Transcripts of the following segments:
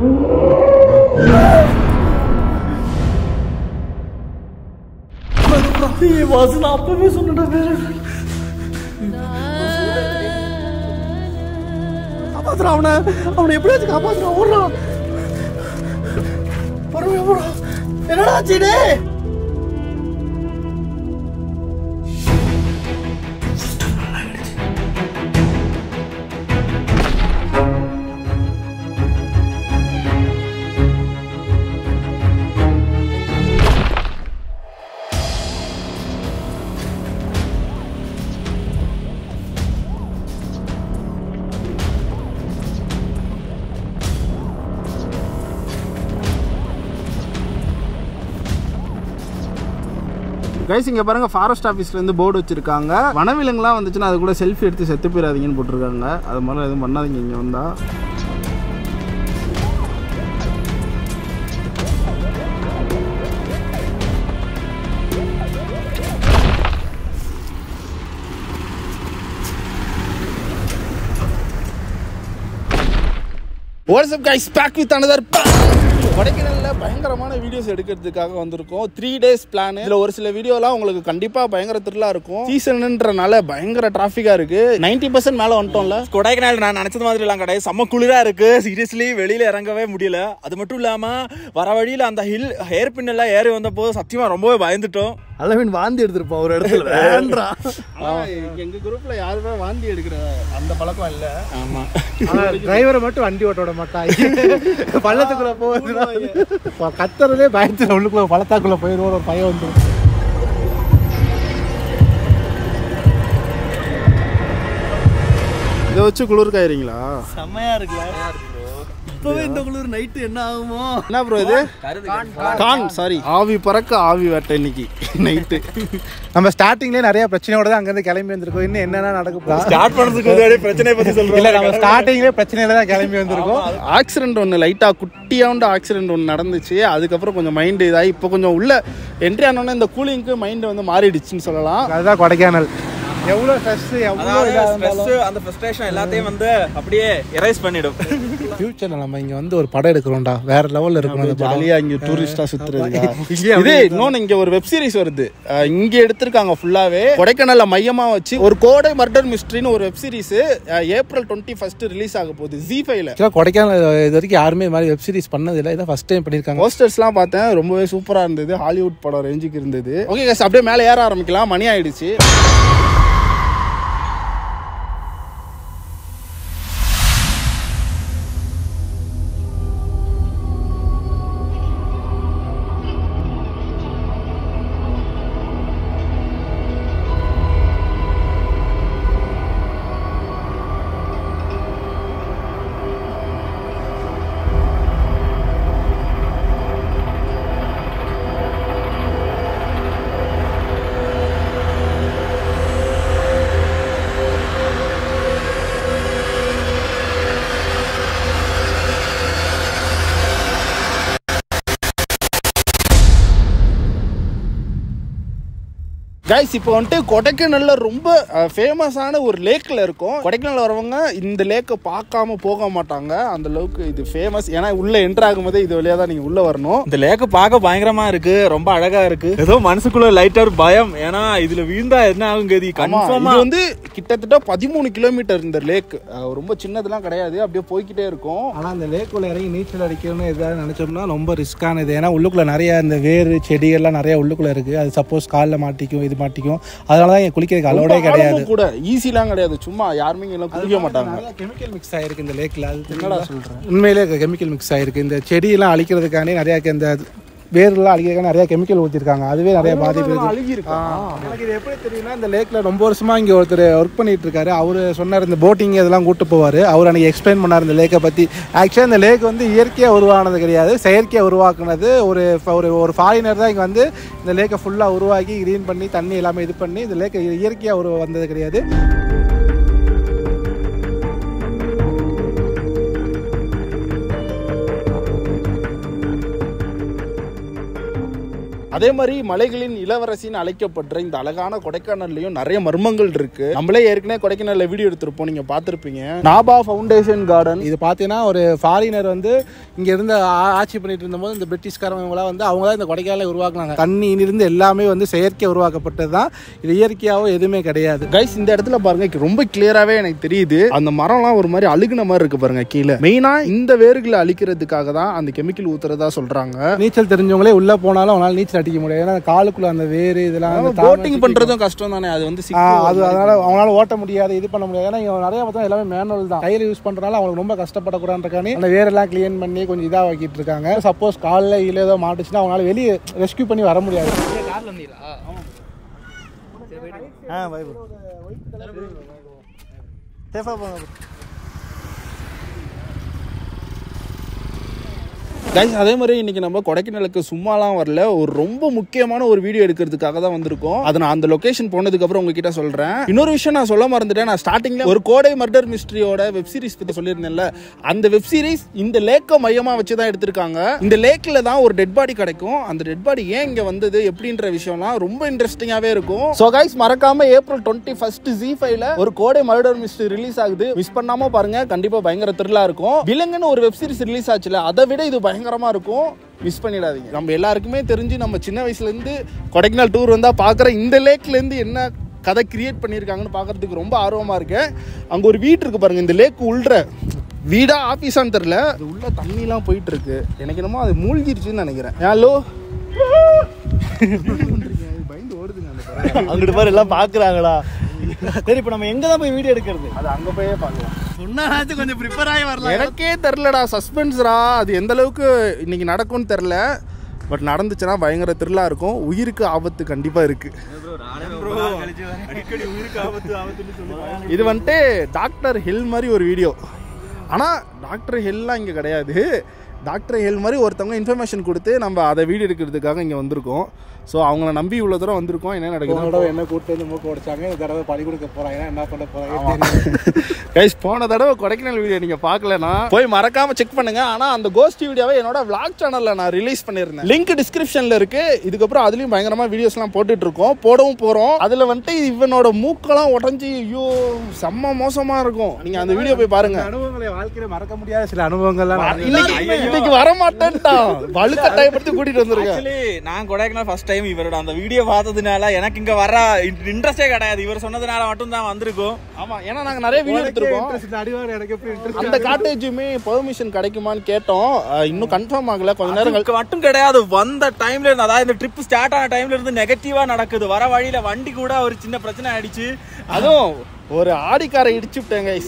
வாசு நான் அப்பவே சொன்னேன்டா வேற காப்பாத்துறான் அவனை அவனை எப்படியாச்சும் காப்பாத்துறான் ஓடுறான் பொறுமையா போடா என்னடா ஆச்சுடே கைஸ் இங்க பாருங்க ஃபாரஸ்ட் ஆஃபீஸ்ல இருந்து போர்டு வச்சிருக்காங்க வனவிலங்குலாம் வந்துச்சுன்னா அது கூட செல்ஃபி எடுத்து செத்து போயிடாதீங்கன்னு போட்டிருக்காங்க அது மாதிரிலாம் எதுவும் பண்ணாதீங்க இங்க வந்தா what's up guys back with another கொடைக்கானல்ல பயங்கரமான வீடியோஸ் எடுக்கிறதுக்காக வந்திருக்கோம் த்ரீ டேஸ் பிளான் இதுல ஒரு சில வீடியோலாம் உங்களுக்கு கண்டிப்பா பயங்கர த்ரில்லா இருக்கும் சீசன்ன்றனால பயங்கர டிராஃபிக்கா இருக்கு 90% பர்சன்ட் மேல வந்துட்டோம்ல கொடைக்கானல் நான் நினைச்சது மாதிரி எல்லாம் கிடையாது செம்ம குளிரா இருக்கு சீரியஸ்லி வெளியில இறங்கவே முடியல அது மட்டும் இல்லாம வர வழியில அந்த ஹில் ஹேர் பின் எல்லாம் ஏறி வந்த போது சத்தியமா ரொம்பவே பயந்துட்டோம் அளவின் வாந்தி எடுத்திருப்பான் ஒரு இடத்துல வேண்டா ஆனா, எங்க குரூப்ல யாருமே வாந்தி எடுக்கிற அந்த பழக்கம் இல்ல ஆமா டிரைவரை மட்டும் வண்டி ஓட்ட விட மாட்டான் பள்ளத்துக்குள்ள போகுது கத்துறதே பயத்துல உள்ளுக்குள்ள பள்ளத்தாக்குள்ள போயிருவோம் ஒரு பையன் வந்து இதை வச்சு குளிர் காயிறீங்களா செம்மையா இருக்குல்ல இப்பவே இந்த குளிர் நைட்டு என்ன ஆகுமோ என்ன ப்ரோ இது கான் சாரி ஆவி பறக்க ஆவி வேட்டை இன்னைக்கு நைட்டு நம்ம ஸ்டார்டிங்லேயே நிறைய பிரச்சனையோட தான் அங்கேருந்து கிளம்பி வந்திருக்கோம் இன்னும் என்னென்ன நடக்கும் ஸ்டார்ட் பண்ணதுக்கு முன்னாடி பிரச்சனையை பத்தி இல்ல சொல்றேன் நம்ம ஸ்டார்டிங்லேயே பிரச்சனையில தான் கிளம்பி வந்திருக்கோம் ஆக்சிடென்ட் ஒன்று லைட்டாக குட்டியாண்டு ஆக்சிடென்ட் ஒன்று நடந்துச்சு அதுக்கப்புறம் கொஞ்சம் மைண்டு இதாகி இப்போ கொஞ்சம் உள்ள என்ட்ரி ஆனோடனே இந்த கூலிங்க்கு மைண்டு வந்து மாறிடுச்சுன்னு சொல்லலாம் அதுதான் கொடைக்கானல் எவ்வளோ ஸ்ட்ரெஸ் எவ்வளோ அதாவது இதாக stress, இருந்தாலும் அந்த ஃப்ரஸ்ட்ரேஷன் எல்லாத்தையும் வந்து அப்படியே எரேஸ் பண்ணிடும் ஃபியூச்சர்ல நம்ம இங்க வந்து ஒரு படம் எடுக்கிறோம்டா வேற லெவல்ல இருக்கணும் அந்த படம் ஜாலியாக இங்கே டூரிஸ்டாக சுற்றுறதுக்கா இங்கேயே இது இன்னொன்று இங்கே ஒரு வெப் சீரிஸ் வருது அஹ் இங்கே எடுத்திருக்காங்க ஃபுல்லாகவே கொடைக்கானல்ல மையமாக வச்சு ஒரு கோடை மர்டர் மிஸ்ட்ரின்னு ஒரு web series April twenty first release ஆக போகுது ஜி ஃபைவ்ல ஆக்சுவலாக கொடைக்கானல் இது வரைக்கும் யாருமே இது மாதிரி வெப் சீரிஸ் பண்ணதில்லை இதான் ஃபர்ஸ்ட் டைம் பண்ணியிருக்காங்க போஸ்டர்ஸ்லாம் பார்த்தேன் ரொம்பவே சூப்பராக இருந்தது ஹாலிவுட் படம் ரேஞ்சுக்கு இருந்தது ஓகே guys அப்படியே மேலே ஏற ஆரம்பிக்கலாம் மணி ஆயிடுச்சு கைஸ் இப்போ வந்துட்டு கொடைக்கானல்ல ரொம்ப ஃபேமஸான ஒரு லேக்ல இருக்கும் கொடைக்கானல் வரவங்க இந்த லேக்கை பார்க்காம போக மாட்டாங்க அந்த அளவுக்கு இது ஃபேமஸ் ஏன்னா உள்ள என்டர் ஆகும்போதே இது வழியா தான் நீங்க உள்ள வரணும் இந்த லேக்க பார்க்க பயங்கரமா இருக்கு ரொம்ப அழகா இருக்கு ஏதோ மனசுக்குள்ள லைட்டா ஒரு பயம் ஏன்னா இதுல விழுந்தா என்ன ஆகும் கதி ஆமா, கன்ஃபார்மா இது வந்து கிட்டத்தட்ட பதிமூணு கிலோமீட்டர் இந்த லேக் ரொம்ப சின்னதெல்லாம் கிடையாது அப்படியே போய்க்கிட்டே இருக்கும் ஆனா அந்த லேக்குள்ள இறங்கி நீச்சல் அடிக்கணும்னு எதாவது நினைச்சோம்னா ரொம்ப ரிஸ்கானது ஏன்னா உள்ளுக்குள்ள நிறைய இந்த வேறு செடிகள்லாம் நிறைய உள்ளுக்குள்ள இருக்கு அது சப்போஸ் காலில் மாட்டிக்கும் இது மாட்டிக்கும் அதனால தான் இங்க குளிக்கிறதுக்கு அலோடே ரொம்ப கிடையாது ஆழமும் கூட ஈஸிலாம் கிடையாது சும்மா யாருமே இங்க எல்லாம் குளிக்க மாட்டாங்க நிறைய கெமிக்கல் மிக்ஸ் ஆயிருக்கு இந்த லேக்ல அது என்னடா சொல்றேன் உண்மையிலே கெமிக்கல் மிக்ஸ் ஆயிருக்கு இந்த செடியெல்லாம் அழிக்கிறதுக்காண்டி நிறைய இந்த வேர்லாம் அழிக்கிறதுக்காக நிறைய கெமிக்கல் ஊற்றிருக்காங்க அதுவே நிறைய பாதிப்பு இருக்கு அழுகி இருக்கு எனக்கு இது எப்படி தெரியும்னா இந்த லேக்ல ரொம்ப வருஷமா இங்க ஒருத்தர் ஒர்க் பண்ணிட்டு இருக்காரு அவரு சொன்னார் இந்த போட்டிங் இதெல்லாம் கூட்டு போவாரு அவர் அன்னைக்கு எக்ஸ்பிளைன் பண்ணார் இந்த லேக்கை பத்தி ஆக்சுவலா இந்த லேக் வந்து இயற்கையா உருவானது கிடையாது செயற்கையா உருவாக்குனது ஒரு ஒரு ஒரு ஃபாரினர் தான் இங்க வந்து இந்த லேக்கை ஃபுல்லா உருவாக்கி க்ரீன் பண்ணி தண்ணி எல்லாமே இது பண்ணி இந்த லேக்கை இயற்கையா உரு வந்தது கிடையாது அதே மாதிரி மலைகளின் இளவரசின்னு அழைக்கப்படுற இந்த அழகான கொடைக்கானல்லையும் நிறைய மர்மங்கள் இருக்கு நம்மளே ஏற்கனவே கொடைக்கானல்ல வீடியோ எடுத்திருப்போம் நீங்க பார்த்திருப்பீங்க நாபா ஃபவுண்டேஷன் கார்டன் இது பார்த்தீங்கன்னா ஒரு ஃபாரினர் வந்து இங்க இருந்து ஆ- ஆட்சி பண்ணிட்டு இருந்தபோது இந்த பிரிட்டிஷ்காரவங்களாம் வந்து அவங்க தான் இந்த கொடைக்கானலை உருவாக்குனாங்க தண்ணியிலிருந்து எல்லாமே வந்து செயற்கை உருவாக்கப்பட்டது தான் இது இயற்கையாவோ எதுவுமே கிடையாது கைஸ் இந்த இடத்துல பாருங்க ரொம்ப கிளியராவே எனக்கு தெரியுது அந்த மரம்லாம் ஒரு மாதிரி அழுகுன மாதிரி இருக்கு பாருங்க கீழே மெயினா இந்த வேர்களை அழிக்கிறதுக்காக தான் அந்த கெமிக்கல் ஊத்துறதா சொல்றாங்க நீச்சல் தெரிஞ்சவங்களே உள்ள போனாலும் அவனால நீச்சல் அடிக்க முடியாது ஏன்னா அந்த காலுக்குள்ள அந்த வேறு இதெல்லாம் அந்த தாவரம் போட்டிங் பண்றதும் கஷ்டம் தானே அது வந்து ஆ, சிக்கும் அது அதனால அவங்களால ஓட்ட முடியாது இது பண்ண முடியாது ஏன்னா இங்க நிறைய பார்த்தா எல்லாமே மேனுவல் தான் கையில யூஸ் பண்றதுனால அவங்களுக்கு ரொம்ப கஷ்டப்படக்கூடாதுக்கானே அந்த வேரெல்லாம் க்ளீன் பண்ணி கொஞ்சம் இதா வைக்கிட்டு இருக்காங்க சப்போஸ் காலில் இல்ல ஏதோ மாட்டுச்சுன்னா அவங்களால வெளியே ரெஸ்கியூ பண்ணி வர முடியாது ஆ பை ப்ரோ சேஃபாக போங்க கைஸ் அதே மாதிரி இன்னைக்கு நம்ம கொடைக்கானலுக்கு சும்மாலாம் வரல ஒரு ரொம்ப முக்கியமான ஒரு வீடியோ எடுக்கிறதுக்காக தான் வந்திருக்கோம் அதை நான் அந்த லொகேஷன் போனதுக்கு அப்புறம் உங்ககிட்ட சொல்றேன் இன்னொரு விஷயம் நான் சொல்ல மறந்துட்டேன் நான் ஸ்டார்டிங்ல ஒரு கோடை மர்டர் மிஸ்ட்ரியோட வெப் சீரிஸ் பத்தி சொல்லியிருந்தேன்ல அந்த வெப் சீரிஸ் இந்த லேக்கை மையமா வச்சு தான் எடுத்திருக்காங்க இந்த லேக்ல தான் ஒரு டெட் பாடி கிடைக்கும் அந்த டெட் பாடி ஏன் இங்க வந்தது எப்படின்ற விஷயம்லாம் ரொம்ப இன்ட்ரெஸ்டிங்காவே இருக்கும் ஸோ கைஸ் மறக்காம ஏப்ரல் டுவெண்ட்டி ஃபர்ஸ்ட் ஜி ஃபைவ்ல ஒரு கோடை மர்டர் மிஸ்ட்ரி ரிலீஸ் ஆகுது மிஸ் பண்ணாம பாருங்க கண்டிப்பா பயங்கர த்ரில்லா இருக்கும் விலங்குன்னு ஒரு வெப் சீரிஸ் ரிலீஸ் ஆச்சுல அதை விட இது பயங்கரமா இருக்கும் மிஸ் பண்ணிடாதீங்க நம்ம எல்லாருக்குமே தெரிஞ்சு நம்ம சின்ன வயசுல இருந்து கொடைக்கானல் டூர் வந்தா பாக்குற இந்த லேக்ல இருந்து என்ன கதை கிரியேட் பண்ணியிருக்காங்கன்னு பார்க்கறதுக்கு ரொம்ப ஆர்வமா இருக்கு அங்க ஒரு வீடு இருக்கு பாருங்க இந்த லேக் உள்ற வீடா ஆபீஸான்னு தெரியல அது உள்ள தண்ணிலாம் போயிட்டு இருக்கு எனக்கு என்னமோ அது மூழ்கிருச்சுன்னு நினைக்கிறேன் ஹலோ பயந்து ஓடுதுங்க அந்த பறவை. அங்கிட்டு பாரு எல்லாம் பார்க்குறாங்களா சரி இப்போ நம்ம எங்கே தான் போய் வீடியோ எடுக்கிறது அது அங்க போயே பார்க்கலாம் சொன்னாச்சும் கொஞ்சம் ப்ரிப்பேர் ஆகி வரலாம் எனக்கே தெரிலடா சஸ்பென்ஸ்ரா அது எந்த அளவுக்கு இன்னைக்கு நடக்கும்னு தெரில பட் நடந்துச்சுன்னா பயங்கர த்ரில்லா இருக்கும் உயிருக்கு ஆபத்து கண்டிப்பா இருக்கு அடிக்கடி உயிருக்கு ஆபத்து ஆபத்துன்னு சொல்லுவாங்க இது வந்துட்டு டாக்டர் ஹெல் மாதிரி ஒரு வீடியோ ஆனால் டாக்டர் ஹெல்லாம் இங்கே கிடையாது டாக்டர் ஹெல் மாதிரி ஒருத்தவங்க இன்ஃபர்மேஷன் கொடுத்து நம்ம அதை வீடியோ எடுக்கிறதுக்காக இங்கே வந்திருக்கோம் ஸோ அவங்கள நம்பி இவ்வளோ தூரம் வந்திருக்கோம் என்ன போன நடக்குது தடவை என்ன கூட்டு வந்து மூக்க உடைச்சாங்க இந்த தடவை பழி கொடுக்க போறாங்க என்ன பண்ண போறாங்க கைஸ் போன தடவை கொடைக்கானல் வீடியோ நீங்க பார்க்கலனா போய் மறக்காம செக் பண்ணுங்க ஆனா அந்த கோஸ்ட் வீடியோவை என்னோட vlog சேனல்ல நான் ரிலீஸ் பண்ணிருந்தேன் லிங்க் டிஸ்கிரிப்ஷன்ல இருக்கு இதுக்கப்புறம் அதுலயும் பயங்கரமா வீடியோஸ்லாம் போட்டுட்டு இருக்கோம் போடவும் போறோம் அதுல வந்துட்டு இவனோட மூக்கெல்லாம் உடஞ்சி ஐயோ செம்ம மோசமா இருக்கும் நீங்க அந்த வீடியோ போய் பாருங்க அனுபவங்களை வாழ்க்கையில மறக்க முடியாத சில அனுபவங்கள்லாம் நடந்துச்சு. இன்னைக்கு இன்னைக்கு வர மாட்டேன்ட்டான் வலுக்கட்டாயப்படுத்தி கூட்டிட்டு வந்திருக்கேன் ஆக்சுவலி நான் கொடைக்கானல் ஃபர்ஸ்ட் டைம் இவரோட அந்த வீடியோ பார்த்ததுனால எனக்கு இங்க வர இன்ட்ரெஸ்டே கிடையாது இவர் சொன்னதுனால மட்டும் தான் வந்திருக்கும் ஆமா ஏன்னா நாங்க நிறைய வீடியோ எடுத்திருக்கோம் Interest அடிவாரம் எனக்கு எப்படி interest அந்த காட்டேஜுமே பெர்மிஷன் கிடைக்குமான்னு கேட்டோம் அஹ் இன்னும் கன்ஃபார்ம் ஆகல கொஞ்ச நேரம் கழிச்சு அதுக்கு மட்டும் கிடையாது வந்த டைம்ல இருந்து அதாவது இந்த ட்ரிப் ஸ்டார்ட் ஆன டைம்ல இருந்து நெகட்டிவா நடக்குது வர வழியில வண்டி கூட ஒரு சின்ன பிரச்சனை ஆயிடுச்சு அதுவும் ஒரு ஆடிக்காரை இடிச்சு விட்டேன் கைஸ்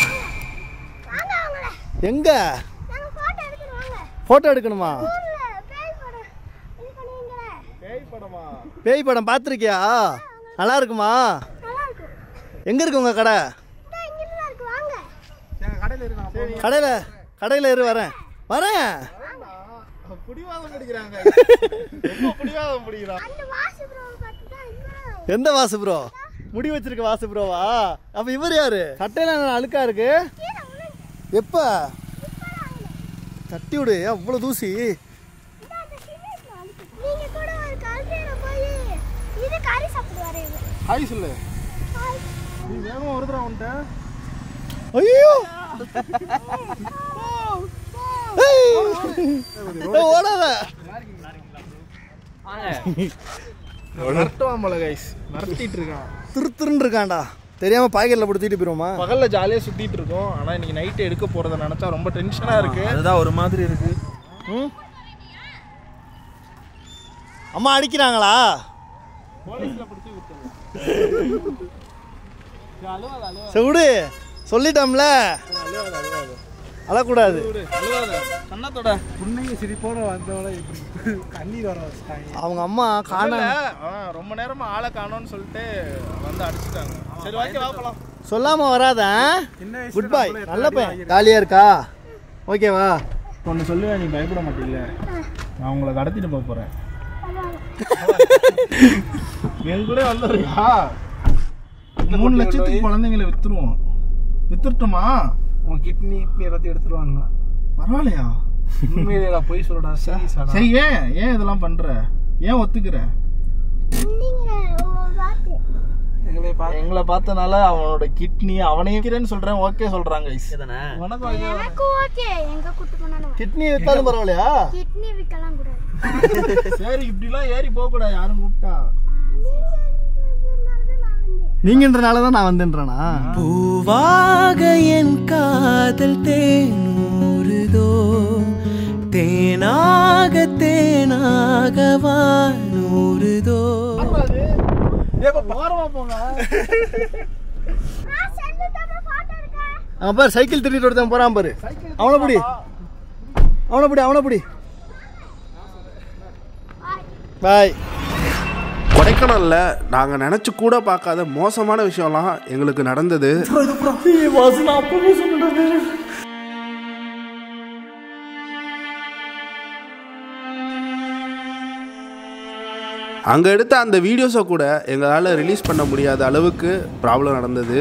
எங்க நாங்க போட்டோ எடுக்கிறோம் வாங்க ஃபோட்டோ எடுக்கணுமா ஊர்ல பேய் படம் இது பண்ணுவீங்களே பேய் படம் பார்த்துருக்கியா நல்லா இருக்குமா நல்லா இருக்கும் எங்கே இருக்கு உங்கள் கடை இதோ இங்கிட்டு தான் இருக்கு வாங்க கடையில் கடையில் இரு வரேன் வரேன் பிடிவாதம் பிடிக்கிறாங்க ரொம்ப பிடிவாதம் பிடிக்கிறான் அந்த வாசு ப்ரோ பார்த்து தான் இன்னும் எந்த வாசு ப்ரோ முடி வச்சிருக்க வாசு ப்ரோவா அப்போ இவர் யாரு சட்டையில என்ன அழுக்கா இருக்கு எப்போ தட்டி விடு ஏன் அவ்வளோ தூசி இந்த அந்த சிமெண்ட்ல அழுக்கு. நீங்க கூட ஒரு கல்வியில போய் இது கறி சாப்பிடுவாரு இவரு. ஹாய் சொல்லு ஹாய். நீ வேகமா வருதுடா உன்ட்ட ஐயோ ஓடாத மிரட்டுவான் கைஸ் மிரட்டிட்டு இருக்கான் திரு திருன்னு இருக்கான்டா தெரியாம பாக்கெட்ல படுத்திட்டு போயிருவோமா பகல்ல ஜாலியா சுத்திட்டு இருக்கோம் ஆனா இன்னைக்கு நைட் எடுக்க போறத நினைச்சா ரொம்ப டென்ஷனா இருக்கு அதுதான் ஒரு மாதிரி இருக்கு ம் அம்மா அடிக்கிறாங்களா சரி விடு சொல்லிட்டோம்ல அழக்கூடாது கண்ணத்தோட புண்ணைய சிரிப்போட வந்தவள இப்படி கண்ணீர் வர வச்சுட்டாங்க அவங்க அம்மா காண இல்ல, அவன் ரொம்ப நேரமா ஆளை காணோம்னு சொல்லிட்டு வந்து அடிச்சுட்டாங்க சரி ஓகே வா போலாம் சொல்லாம வராத சின்ன வயசுல குட் பை நம்மள நல்ல எத்தனை பையன் ஜாலியா இருக்கா ஓகேவா ஒன்று சொல்லுவேன் நீ பயப்பட மாட்டீங்க நான் உங்களை கடத்திட்டு போக போறேன் என் கூட வந்துருக்கா மூணு லட்சத்துக்கு குழந்தைங்களை வித்துருவோம் வித்துருட்டோமா உன் கிட்னி இப்படி எல்லாத்தையும் எடுத்துருவாங்க பரவாயில்லையா உண்மையிலேடா போய் சொல்லடா சீரியஸாடா சரி ஏன் ஏன் இதெல்லாம் பண்ற ஏன் ஒத்துக்கிற நீங்க பார்த்து எங்களை பார்த்து எங்களை பார்த்தனால அவனோட கிட்னி அவனையும் விற்கிறேன்னு சொல்றேன் ஓகே சொல்றாங்க guys. இதுதானே உனக்கும் okay தானே? எனக்கு ஓகே எங்க கூட்டு போனாலும் கிட்னி வித்தாலும் பரவாயில்லையா கிட்னி விற்கலாம் கூடாது சரி இப்படிலாம் ஏறி போக கூடாது யாரும் கூப்பிட்டா நீங்கன்றனால தான் நான் வந்தேன்றேனா பூவாக என் காதல் தேனூறுதோ தேனாக தேனாக வானூறுதோ ஓரமா போங்க ஆ செல்லு தப்பா பாட்டு இருக்கா அவன் பாரு சைக்கிள் திருடிட்டு ஒருத்தன் போறான் பாரு அவனை பிடி அவனை பிடி அவனை பிடி பாய் கொடைக்கானல்ல நாங்க நினைச்சு கூட பார்க்காத மோசமான விஷயம்லாம் எங்களுக்கு நடந்தது அங்க எடுத்த அந்த வீடியோஸை கூட எங்களால் ரிலீஸ் பண்ண முடியாத அளவுக்கு ப்ராப்ளம் நடந்தது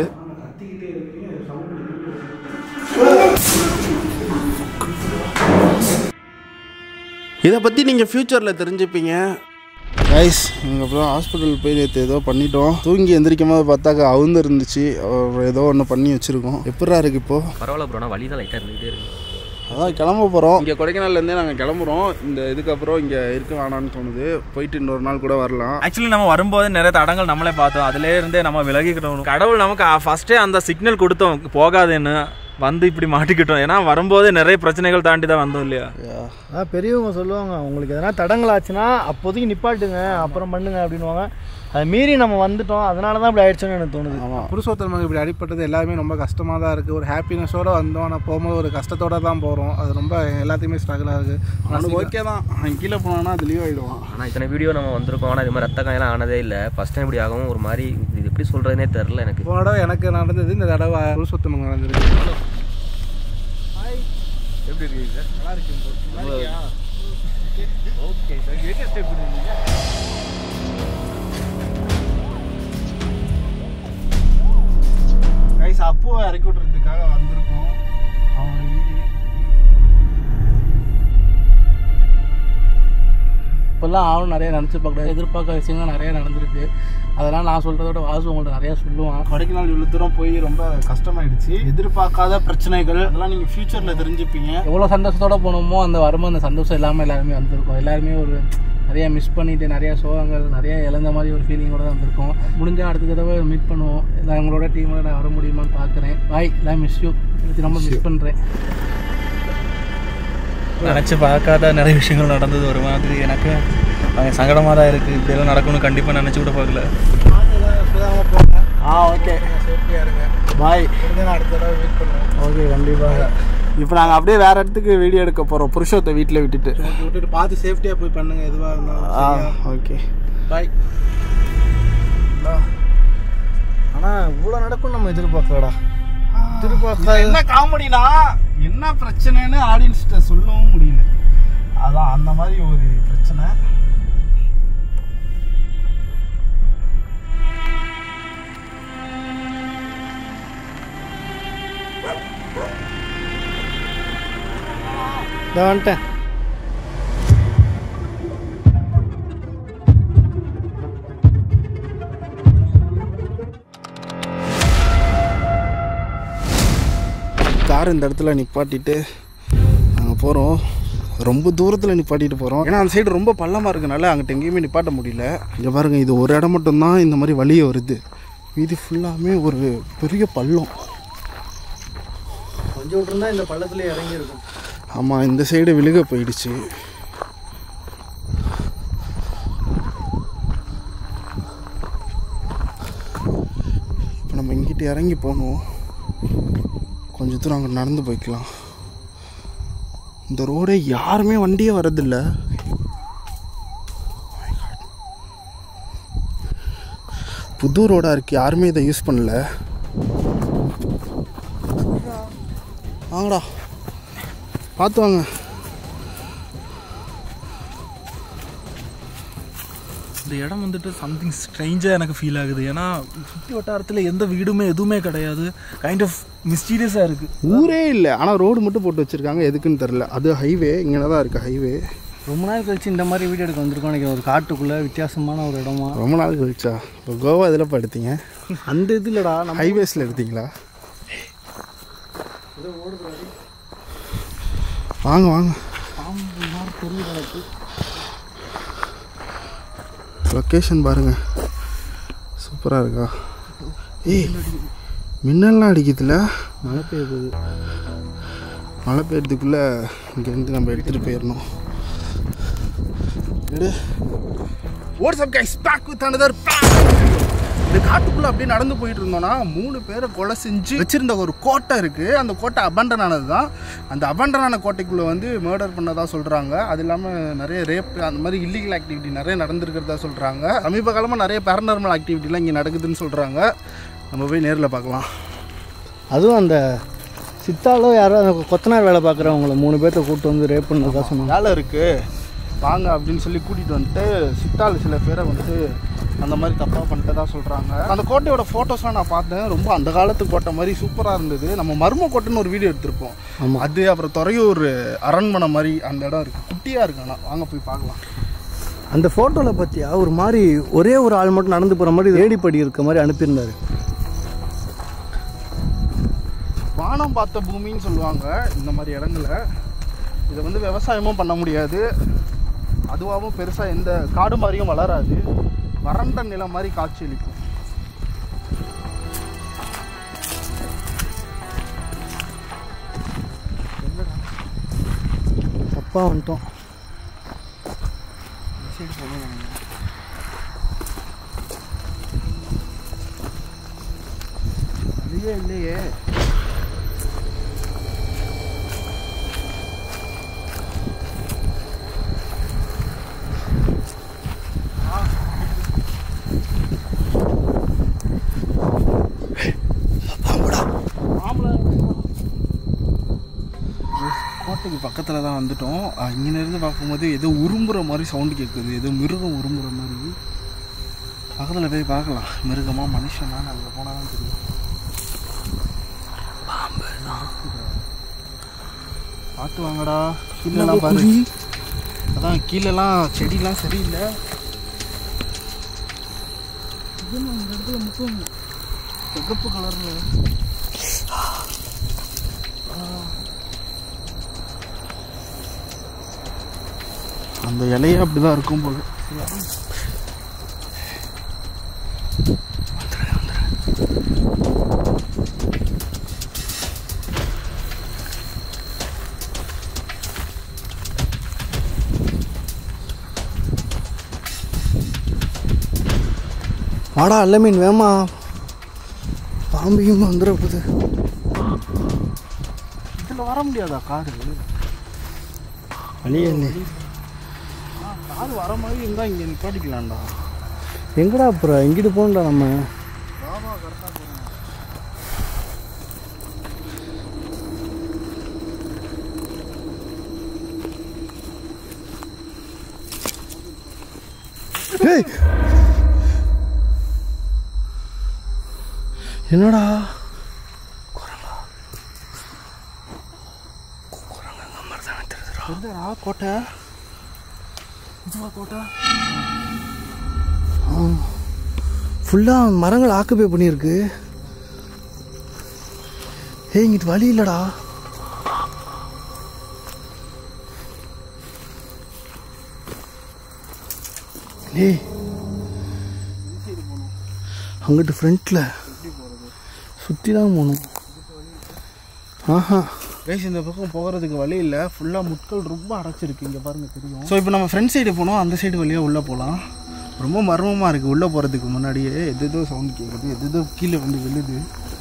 இதை பற்றி நீங்கள் ஃப்யூச்சரில் தெரிஞ்சுப்பீங்க கைஸ் எங்கள் அப்புறம் ஹாஸ்பிட்டல் போய் நேற்று ஏதோ பண்ணிட்டோம் தூங்கி எந்திரிக்கும் போது பார்த்தாக்க அவுந்து இருந்துச்சு அவர் ஏதோ ஒன்று பண்ணி வச்சுருக்கோம் எப்படா இருக்கு இப்போ பரவாயில்ல ப்ரோ நான் வழி தான் லைட்டாக இருந்துகிட்டே இருக்கு அதான் கிளம்ப போகிறோம் இங்கே கொடைக்கானல்லேருந்தே நாங்கள் கிளம்புறோம் இந்த இதுக்கப்புறம் இங்கே இருக்க வேணாம்னு தோணுது போயிட்டு இன்னொரு நாள் கூட வரலாம் ஆக்சுவலி நம்ம வரும்போது நிறைய தடங்கள் நம்மளே பார்த்தோம் அதுல இருந்தே நம்ம விலகிக்கிட்டோம் கடவுள் நமக்கு ஃபர்ஸ்டே அந்த சிக்னல் கொடுத்தோம் போகாதுன்னு வந்து இப்படி மாட்டிக்கிட்டோம் ஏன்னா வரும்போது நிறைய பிரச்சனைகள் தாண்டி தான் வந்தோம் இல்லையா அதான் பெரியவங்க சொல்லுவாங்க உங்களுக்கு எதனா தடங்கள் ஆச்சுன்னா அப்போதைக்கு நிப்பாட்டுங்க அப்புறம் பண்ணுங்க அப்படின்னுவாங்க அதை மீறி நம்ம வந்துட்டோம் அதனால தான் இப்படி ஆயிடுச்சோன்னு எனக்கு தோணுது ஆமாம் புருஷோத்தமங்க இப்படி அடிப்பட்டது எல்லாருமே ரொம்ப கஷ்டமாக தான் இருக்குது ஒரு ஹாப்பினஸோடு வந்தோம் ஆனால் போகும்போது ஒரு கஷ்டத்தோட தான் போகிறோம் அது ரொம்ப எல்லாத்தையுமே ஸ்ட்ரகிளாக இருக்குது அவனுக்கு ஓகே தான் அவன் கீழே போனான்னா அது லீவ் ஆகிடுவான் ஆனால் இத்தனை வீடியோ நம்ம வந்திருக்கோம் ஆனால் இது மாதிரி ரத்த காயெல்லாம் ஆனதே இல்லை ஃபஸ்ட் டைம் இப்படி ஆகவும் ஒரு மாதிரி இது எப்படி சொல்கிறதுனே தெரில எனக்கு போன தடவை எனக்கு நடந்தது இந்த தடவை புருஷோத்தமங்க நடந்திருக்கு கைஸ் அப்போ இறக்கி விட்றதுக்காக வந்திருக்கோம் அவனோட வீடு இப்போல்லாம் ஆளும் நிறைய நினச்சி பார்க்க எதிர்பார்க்க விஷயங்கள் நிறைய நடந்திருக்கு அதெல்லாம் நான் சொல்கிறதோட வாசு உங்கள்ட்ட நிறையா சொல்லுவான் கொடைக்கானல் இவ்வளோ தூரம் போய் ரொம்ப கஷ்டமாயிடுச்சு எதிர்பார்க்காத பிரச்சனைகள் அதெல்லாம் நீங்கள் ஃபியூச்சரில் தெரிஞ்சுப்பீங்க எவ்வளோ சந்தோஷத்தோட போனோமோ அந்த வரும்போது அந்த சந்தோஷம் எல்லாமே எல்லாருமே வந்திருக்கும் எல்லாருமே ஒரு நிறைய மிஸ் பண்ணிட்டு நிறைய சோகங்கள் நிறைய இழந்த மாதிரி ஒரு ஃபீலிங்கோட தான் வந்திருக்கோம் முடிஞ்சால் அடுத்த தடவை மீட் பண்ணுவோம் எல்லாம் உங்களோட டீமோட நான் வர முடியுமான்னு பார்க்குறேன் பாய் எல்லாம் மிஸ் யூ ரொம்ப மிஸ் பண்ணுறேன் நினச்சி பார்க்காத நிறைய விஷயங்கள் நடந்தது ஒரு மாதிரி எனக்கு சங்கடமாக தான் இருக்குது இப்படியெல்லாம் நடக்கணும் கண்டிப்பாக நினச்சி கூட பார்க்கல ஆ ஓகே சேஃப்டியாக இருங்க பாய் முடிஞ்சா அடுத்த தடவை மீட் பண்ணுவோம் ஓகே கண்டிப்பாக இப்போ நாங்கள் அப்படியே வேற இடத்துக்கு வீடியோ எடுக்க போகிறோம் புருஷத்தை வீட்டில் விட்டுட்டு விட்டுட்டு பார்த்து சேஃப்டியாக போய் பண்ணுங்க எதுவாக ஆ இருந்தாலும் ஓகே பாய் ஆனால் இவ்வளோ நடக்கும் நம்ம எதிர்பார்க்கலடா எதிர்பார்க்க என்ன காமெடினா என்ன பிரச்சனைன்னு ஆடியன்ஸ்கிட்ட சொல்லவும் முடியல அதான் அந்த மாதிரி ஒரு பிரச்சனை இதை வந்துட்டேன் கார் இந்த இடத்துல நிப்பாட்டிட்டு நாங்கள் போகிறோம் ரொம்ப தூரத்தில் நிப்பாட்டிட்டு போகிறோம் ஏன்னா அந்த சைடு ரொம்ப பள்ளமாக இருக்கனால அங்கிட்ட எங்கேயுமே நிப்பாட்ட முடியல இங்கே பாருங்கள் இது ஒரு இடம் மட்டும்தான் இந்த மாதிரி வழியே வருது இது ஃபுல்லாமே ஒரு பெரிய பள்ளம் கொஞ்சம் விட்டுருந்தா இந்த பள்ளத்துலேயே இறங்கி இருக்கும் ஆமாம் இந்த சைடு விழுக போயிடுச்சு இப்போ நம்ம இங்கிட்டு இறங்கி போகணும் கொஞ்ச தூரம் அங்கே நடந்து போய்க்கலாம் இந்த ரோடே யாருமே வண்டியே வரதில்ல புது ரோடாக இருக்குது யாருமே இதை யூஸ் பண்ணல வாங்கடா பார்த்து வாங்க இந்த இடம் வந்துட்டு சம்திங் ஸ்ட்ரேஞ்சாக எனக்கு ஃபீல் ஆகுது ஏன்னா சுற்றி வட்டாரத்தில் எந்த வீடுமே எதுவுமே கிடையாது கைண்ட் ஆஃப் மிஸ்டீரியஸாக இருக்குது ஊரே இல்லை ஆனால் ரோடு மட்டும் போட்டு வச்சுருக்காங்க எதுக்குன்னு தெரில அது ஹைவே இங்கே தான் இருக்குது ஹைவே ரொம்ப நாள் கழிச்சு இந்த மாதிரி வீடியோ எடுக்க வந்திருக்கோம் நினைக்கிறேன் ஒரு காட்டுக்குள்ளே வித்தியாசமான ஒரு இடமா ரொம்ப நாள் கழிச்சா இப்போ கோவா இதில் எடுத்தீங்க அந்த இது இல்லைடா நம்ம ஹைவேஸில் எடுத்தீங்களா வாங்க வாங்க லொக்கேஷன் பாருங்க சூப்பராக இருக்கா ஏய் மின்னல்லாம் அடிக்குதுல்ல மழை பெய்யுது மழை பெய்யறதுக்குள்ளே இங்கேருந்து நம்ம எடுத்துகிட்டு போயிடணும் எடு what's up guys back with another இந்த காட்டுக்குள்ள அப்படியே நடந்து போயிட்டு இருந்தோம்னா மூணு பேரை கொலை செஞ்சு வச்சிருந்த ஒரு கோட்டை இருக்கு அந்த கோட்டை அபண்டன் ஆனது தான் அந்த அபண்டனான கோட்டைக்குள்ள வந்து மர்டர் பண்ணதா சொல்றாங்க அது இல்லாமல் நிறைய ரேப் அந்த மாதிரி இல்லீகல் ஆக்டிவிட்டி நிறைய நடந்திருக்கிறதா சொல்றாங்க சமீப காலமாக நிறைய பேரநார்மல் ஆக்டிவிட்டிலாம் இங்கே நடக்குதுன்னு சொல்றாங்க நம்ம போய் நேரில் பார்க்கலாம் அதுவும் அந்த சித்தாலோ யாரோ அந்த கொத்தனார் வேலை பார்க்குறவங்கள மூணு பேர்த்த கூப்பிட்டு வந்து ரேப் பண்ணதா சொன்னாங்க வேலை இருக்கு வாங்க அப்படின்னு சொல்லி கூட்டிகிட்டு வந்துட்டு சித்தாள் சில பேரை வந்து அந்த மாதிரி தப்பாக பண்ணிட்டதா சொல்கிறாங்க அந்த கோட்டையோட ஃபோட்டோஸ்லாம் நான் பார்த்தேன் ரொம்ப அந்த காலத்து கோட்டை மாதிரி சூப்பராக இருந்தது நம்ம மர்ம கோட்டைன்னு ஒரு வீடியோ எடுத்திருப்போம் ஆமாம் அது அப்புறம் துறையூர் அரண்மனை மாதிரி அந்த இடம் இருக்குது குட்டியாக இருக்கு ஆனால் வாங்க போய் பார்க்கலாம் அந்த ஃபோட்டோவில் பார்த்தியா ஒரு மாதிரி ஒரே ஒரு ஆள் மட்டும் நடந்து போகிற மாதிரி ஏடிப்படி இருக்க மாதிரி அனுப்பியிருந்தாரு வானம் பார்த்த பூமின்னு சொல்லுவாங்க இந்த மாதிரி இடங்கள இதை வந்து விவசாயமும் பண்ண முடியாது அதுவாகவும் பெருசாக எந்த காடு மாதிரியும் வளராது வறண்ட நிலம் மாதிரி காட்சியளிக்கும் தப்பாக வந்துட்டோம் அதுவே இல்லையே கோட்டைக்கு பக்கத்தில் தான் வந்துட்டோம் இங்கேருந்து பார்க்கும்போது ஏதோ உரும்புற மாதிரி சவுண்டு கேட்குது ஏதோ மிருகம் உரும்புற மாதிரி பக்கத்தில் போய் பார்க்கலாம் மிருகமா மனுஷனா அங்கே போனால் தான் தெரியும் பார்த்து வாங்கடா கீழெல்லாம் பாரு அதான் கீழெல்லாம் செடிலாம் சரியில்லை சிகப்பு கலர்ல அந்த இலையே அப்படிதான் இருக்கும் போல வாடா அல்ல மீன் வேமா பாம்பையும் வந்துட போகுது இதில் வர முடியாதா காரு வழியே இல்லை கார் வர மாதிரி இருந்தால் இங்கே நிப்பாட்டிக்கலாம்டா எங்கடா அப்புறம் எங்கிட்டு போகணும்டா நம்ம ஏய்! என்னடா எந்தடா கோட்டை இதுவா கோட்டை ஃபுல்லாக மரங்கள் ஆக்குப்பை பண்ணியிருக்கு ஏய் இங்கிட்டு வழி இல்லைடா ஏய் அங்கிட்டு ஃப்ரண்ட்டில் சுற்றி தான் போகணும் ஆஹா கைஸ் இந்த பக்கம் போகிறதுக்கு வழி இல்லை ஃபுல்லாக முட்கள் ரொம்ப அடைச்சிருக்கு இங்கே பாருங்க தெரியும் ஸோ இப்போ நம்ம ஃப்ரண்ட் சைடு போனோம் அந்த சைடு வழியாக உள்ளே போகலாம் ரொம்ப மர்மமாக இருக்குது உள்ளே போகிறதுக்கு முன்னாடியே எது எதோ சவுண்ட் கேட்குது எது எதோ கீழே வந்து விழுது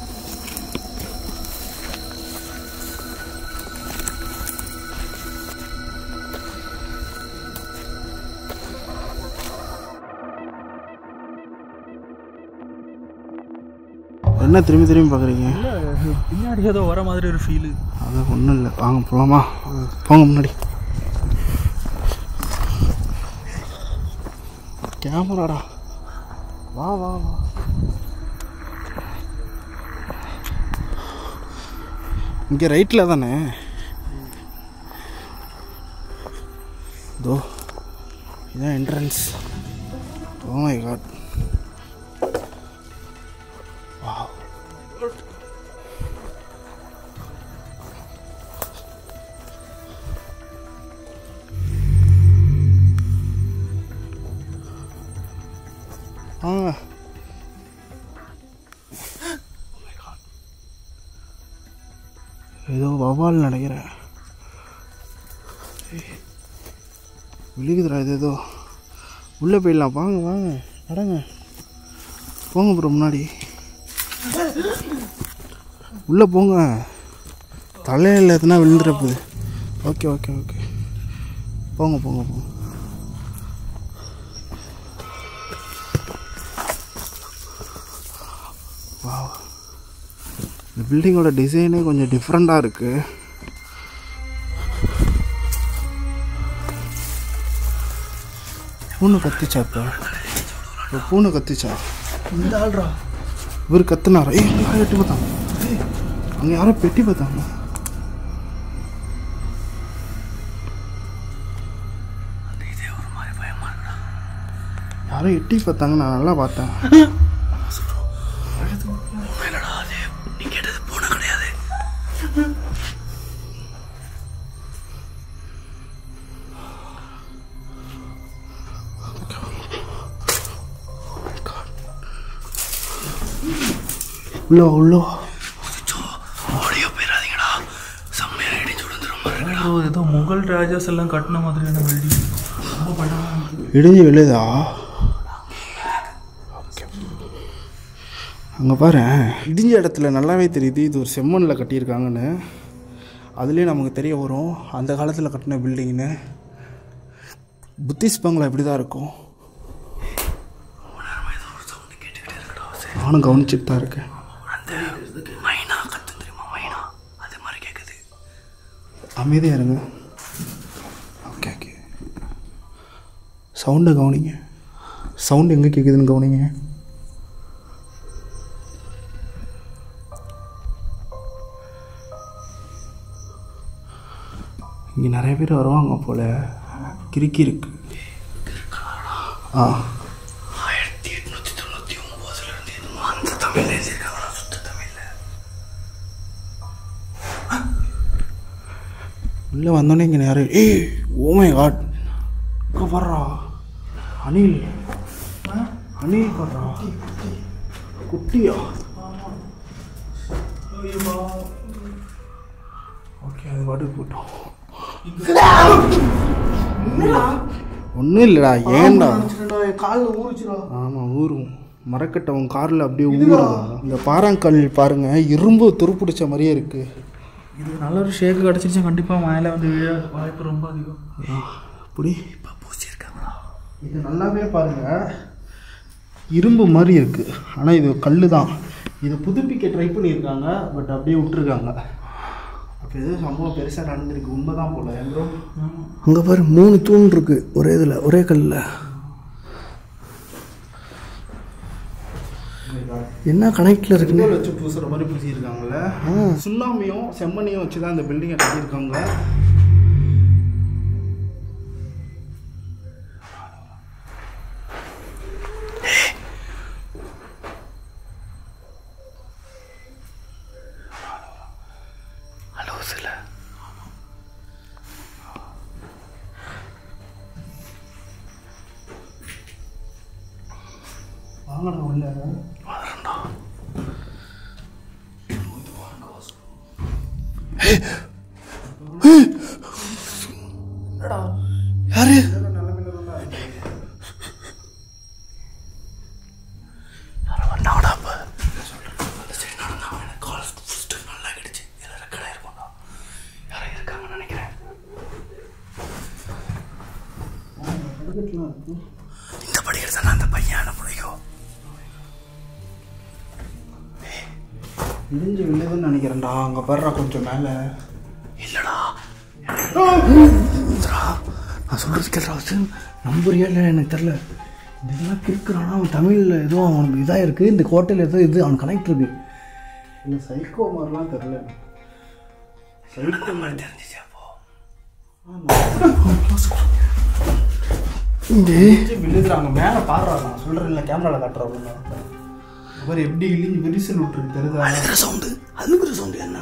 என்ன திரும்பி திரும்பி பார்க்குறீங்க பின்னாடி ஏதோ வர மாதிரி ஒரு ஃபீலு அது ஒன்றும் இல்லை வாங்க போகலாமா போங்க முன்னாடி கேமராடா வா வா வா இங்கே ரைட்டில் தானே இதோ இதான் என்ட்ரன்ஸ் ஓ மை காட் வாங்க ஏதோ வவால் நினைக்கிறேன் ஏய், விழுகுதுடா இது ஏதோ உள்ளே போயிடலாம் வாங்க வாங்க நடங்க போங்க ப்ரோ முன்னாடி உள்ளே போங்க தலையில் எதுனா விழுந்துட போகுது ஓகே ஓகே ஓகே போங்க போங்க போங்க வாவ் இந்த பில்டிங்கோட டிசைனே கொஞ்சம் டிஃப்ரெண்ட்டாக இருக்குது பூனை கத்துச்சா இப்போ இப்போ பூனை கத்துச்சா இந்த ஆள்ரா இவர் கத்துனாரா ஏய் அங்கே யாரோ எட்டி பார்த்தாங்க ஏய், அங்கே யாரோ பெட்டி பார்த்தாங்க யாரோ எட்டி பார்த்தாங்க நான் நல்லா பார்த்தேன் உள்ள வா, உள்ள வா. ப்ரோ ஏதோ முகல் ராஜாஸ் எல்லாம் கட்டின மாதிரியான பில்டிங் இடிஞ்சு விழுதா அங்கே பாரு இடிஞ்ச இடத்துல நல்லாவே தெரியுது இது ஒரு செம்மண்ணில் கட்டியிருக்காங்கன்னு அதுலேயே நமக்கு தெரிய வரும் அந்த காலத்தில் கட்டின பில்டிங்னு புத்திஸ்ட் பங்களா இப்படி தான் இருக்கும் நானும் கவனிச்சுட்டு தான் இருக்கேன் அமைதியாக இருங்க ஓகே ஓகே சவுண்டை கவனிங்க சவுண்ட் எங்கே கேட்குதுன்னு கவனிங்க இங்கே நிறைய பேர் வருவாங்க போல கிறுக்கி இருக்கு ஆ உள்ளே வந்தோடனே இங்கே நிறைய ஏய் ஓமை காட் இங்கே வர்றா அனில் அனில் வர்றா குட்டியா ஓகே அது பாட்டுக்கு போட்டோம் ஒன்றும் இல்லைடா ஏன்டா காலில் ஊறிச்சுடா ஆமாம் ஊறும் மரக்கட்டை உன் காரில் அப்படியே ஊறும் இந்த பாறாங்கல் பாருங்க இரும்பு துருப்பிடிச்ச மாதிரியே இருக்கு இது நல்ல ஒரு ஷேக் கிடச்சிருச்சு கண்டிப்பாக மேலே வந்து விழ வாய்ப்பு ரொம்ப அதிகம் அப்படி இப்போ பூசியிருக்காங்களா இது நல்லாவே பாருங்க இரும்பு மாதிரி இருக்கு ஆனால் இது கல் தான் இது புதுப்பிக்க ட்ரை பண்ணியிருக்காங்க பட் அப்படியே விட்டுருக்காங்க அப்போ ஏதோ சம்பவம் பெருசாக நடந்திருக்கு உண்மைதான் போல ப்ரோ அங்கே பாரு மூணு தூண் இருக்கு ஒரே இதில் ஒரே கல்லில் என்ன கனெக்டில் இருக்குன்னு வச்சு பூசுகிற மாதிரி பூசியிருக்காங்கல்ல சுண்ணாமையும் செம்மண்ணையும் வச்சு தான் இந்த பில்டிங்கை கட்டியிருக்காங்க வாங்கடா உள்ள யாரு இந்த படிக்கிறது தான் அந்த பையனை பிடிக்கும் இடிஞ்சு விழுதுன்னு நினைக்கிறேன்டா அங்கே படுறா கொஞ்சம் மேலே இல்லைடா நான் சொல்கிறது கேட்குறா வச்சு நம்புறியா இல்லை எனக்கு தெரில இதெல்லாம் கிறுக்குறானா அவன் தமிழில் ஏதோ அவனுக்கு இதாக இருக்குது இந்த கோட்டையில் ஏதோ இது அவன் கனெக்ட் இருக்கு இல்லை சைக்கோ மாதிரிலாம் தெரில சைக்கோ மாதிரி தெரிஞ்சிச்சு அப்போ விழுதுறாங்க மேலே பாடுறாங்க நான் சொல்கிறேன் இல்லை கேமராவில் காட்டுறோம் அவர் எப்படி இழிஞ்சு விரிசல் விட்டுருக்கு தெரியுதா சவுண்டு அழுகுற சவுண்டு என்ன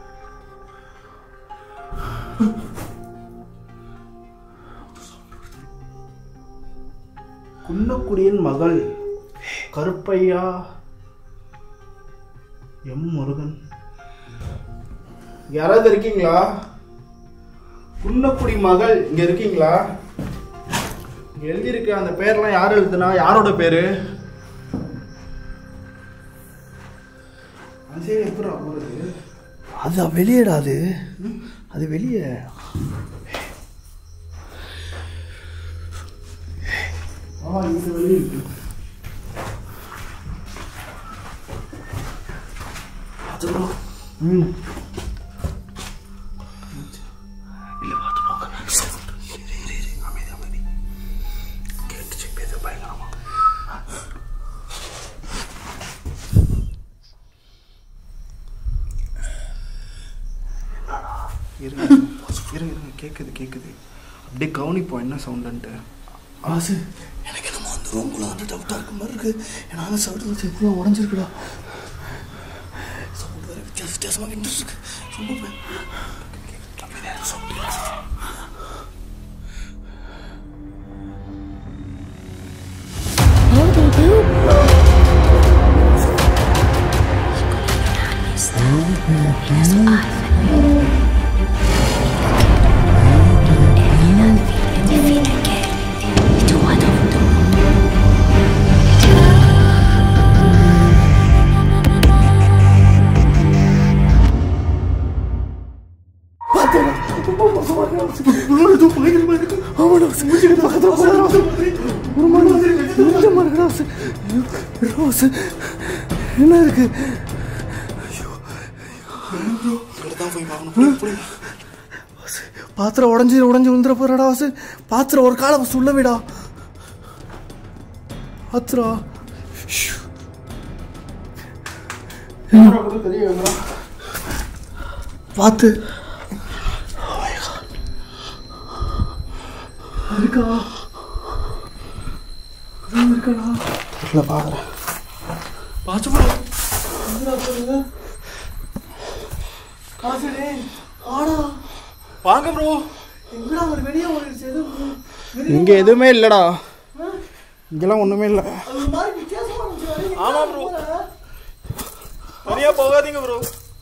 குன்னக்குடியின் மகள் கருப்பையா எம் முருகன் யாராவது இருக்கீங்களா குன்னக்குடி மகள் இங்க இருக்கீங்களா இங்க எழுதியிருக்க அந்த பேர்லாம் யார் எழுதுனா யாரோட பேரு அந்த சைடு எப்படி போறது அது வெளியேடா அது அது வெளியே ஆ இந்த வெளியே இருக்கு ம் இருங்க இருங்க இருங்க கேட்குது கேட்குது அப்படியே கவனிப்போம் என்ன சவுண்டுன்ட்டு ஆசு எனக்கு என்னமோ அந்த ரூம்குள்ள வந்து டவுட்டாக இருக்க மாதிரி இருக்கு ஏன்னா சவுண்ட் வச்சு எப்படியோ உடஞ்சிருக்குடா சவுண்ட் வேறு வித்தியாச வித்தியாசமாக கேட்டு இருக்கு ரொம்ப பயம். அமைதியா இரு, sound இல்ல. ஆமாடா மூஞ்சிக்கு பக்கத்துல போறா ஒரு மணி மூஞ்ச மாதிரி ரோஸ் ரோஸ் என்ன இருக்கு பாத்திரம் உடஞ்சி உடஞ்சி விழுந்துற போறடா வாசு பாத்திரம் ஒரு காலம் சுள்ள விடா பாத்திரம் பார்த்து இருக்கா அதுவும் இருக்காடா இல்லை பார்க்குறேன் பார்த்து ப்ரோ எங்கடா போறீங்க காசுடே ஆடா வாங்க ப்ரோ எங்கடா ஒரு வெளியே ஓடிடுச்சு எது இங்கே எதுவுமே இல்லைடா இங்கெல்லாம் ஒன்றுமே இல்லை அது ஒரு மாதிரி வித்தியாசமா இருந்துச்சு ஆமா ப்ரோ தனியா போகாதீங்க ப்ரோ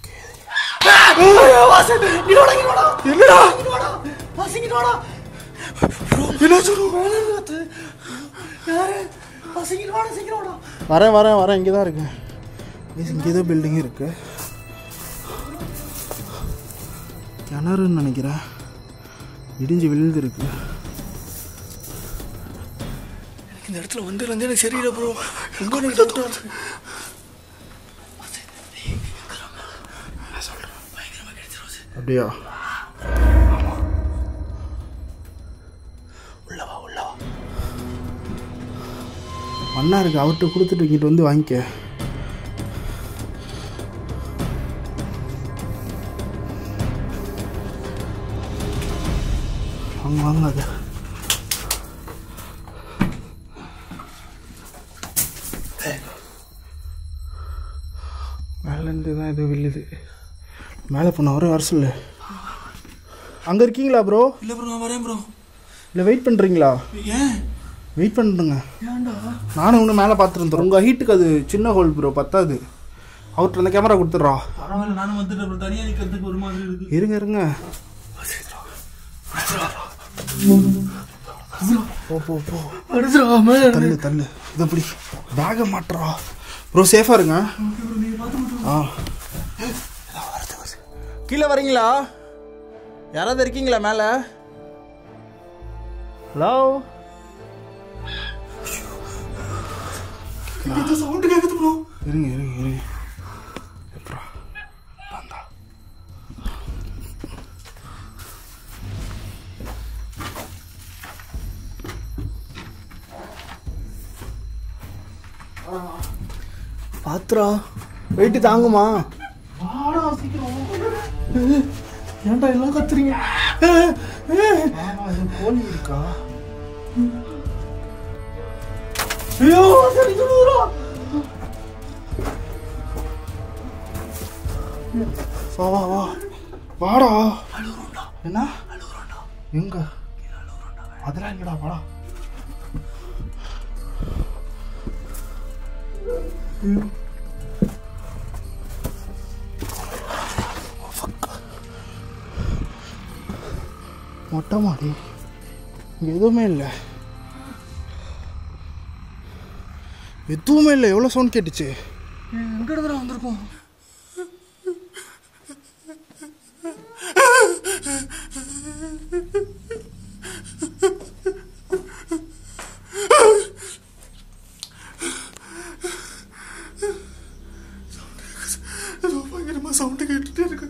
என்னடா பசிக்கிட்டு வாடா என்ன சொல்லுங்க யாரு பசிக்கிட்டு வாடா சீக்கிரம் வாடா வரேன் வரேன் வரேன் இங்கே தான் இருக்கேன் இங்கே ஏதோ பில்டிங் இருக்கு கிணறுன்னு நினைக்கிறேன் இடிஞ்சு விழுந்துருக்கு இந்த இடத்துல வந்து வந்து எனக்கு சரியில்லை ப்ரோ எங்க எனக்கு டவுட்டா இருக்கு அப்படியா உள்ளவா உள்ளவா மண்ணா இருக்கு அவர்கிட்ட கொடுத்துட்டு இங்கிட்டு வந்து வாங்கிக்க வாங்க வாங்க அது மேலேருந்து தான் ஏதோ விழுது மேலே போன வர வர சொல்லு அங்கே இருக்கீங்களா ப்ரோ இல்லை ப்ரோ நான் வரேன் ப்ரோ இல்லை வெயிட் பண்ணுறீங்களா ஏன் வெயிட் பண்ணுங்க ஏன்டா நானும் இன்னும் மேலே பார்த்துருந்தோம் உங்கள் ஹீட்டுக்கு அது சின்ன ஹோல் ப்ரோ பத்தாது அவர்கிட்ட அந்த கேமரா கொடுத்துட்றா பரவாயில்ல நானும் வந்துட்டேன் ப்ரோ தனியாக நிற்கிறதுக்கு ஒரு மாதிரி இருக்கு இருங்க இருங்க போ போ போ அடிச்சிடா மேலே தள்ளு தள்ளு இதை எப்படி பேகை மாட்டுறா ப்ரோ சேஃபாக இருங்க ஆ கீழே வரீங்களா யாராவது இருக்கீங்களா மேலே ஹலோ சவுண்டு கேட்குது ப்ரோ இருங்க இருங்க இருங்க எப்படா வந்தா பாத்துரா வெயிட்டு தாங்குமா வாடா சீக்கிரம் ஏன்டா எல்லாம் கத்துறீங்க கோழி இருக்கா ஐயோ சரி சொல்லுறா வா வா வா வாடா என்ன எங்க அதெல்லாம் இல்லடா வாடா மொட்டை மாடி இங்க எதுவுமே இல்லை எதுவுமே இல்லை எவ்வளோ சவுண்ட் கேட்டுச்சு எங்க இடத்துல வந்திருக்கோம் ஏதோ பயங்கரமா சவுண்டு கேட்டுட்டே இருக்கு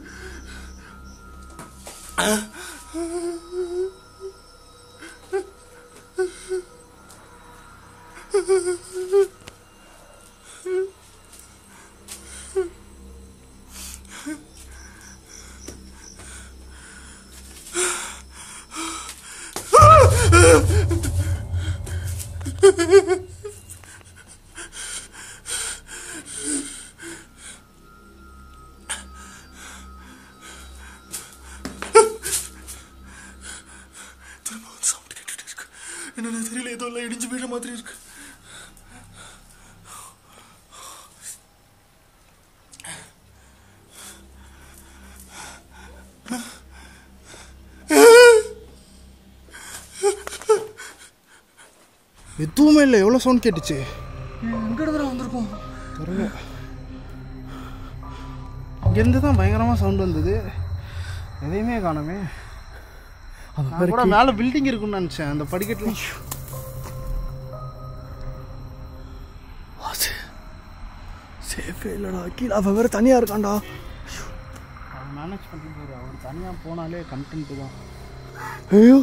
திரும்ப வந்து சவுண்ட் கேட்டுட்டு இருக்கு என்னன்னு தெரியல ஏதோ எல்லாம் இடிஞ்சு வீழ மாதிரி இருக்கு எதுவுமே இல்லை எவ்வளோ சவுண்ட் கேட்டுச்சு எங்க இடத்துல வந்திருக்கோம் தெரியல இங்கேருந்து தான் பயங்கரமாக சவுண்ட் வந்தது எதையுமே காணுமே நான் கூட மேலே பில்டிங் இருக்குன்னு நினச்சேன் அந்த படிக்கட்டில் சேஃபே இல்லடா கீழே அவன் வேற தனியா இருக்கான்டா அவர் மேனேஜ் பண்ணிட்டு அவர் தனியாக போனாலே கண்டென்ட்டு தான் ஐயோ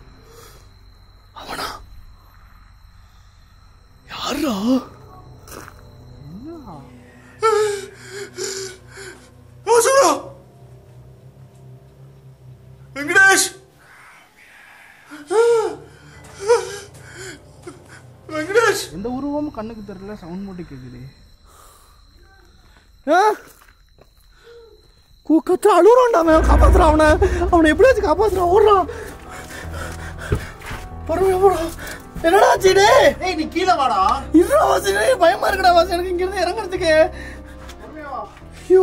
அவனா யாரா வாசுடா வெங்கடேஷ் வெங்கடேஷ் எந்த உருவமும் கண்ணுக்கு தெரியல சவுண்ட் மட்டும் கேட்குது கூக்கத்துல அழுறான்டா அவன் காப்பாத்துறான் அவனை அவனை எப்படியாச்சும் காப்பாத்துறான் ஓடுறான் பொறுமையா போடா என்னடா ஆச்சு டேய் ஏய் நீ கீழே வாடா இதுடா வாசி டேய் பயமா இருக்குடா வாசி எனக்கு இங்க இருந்து இறங்குறதுக்கு ஐயோ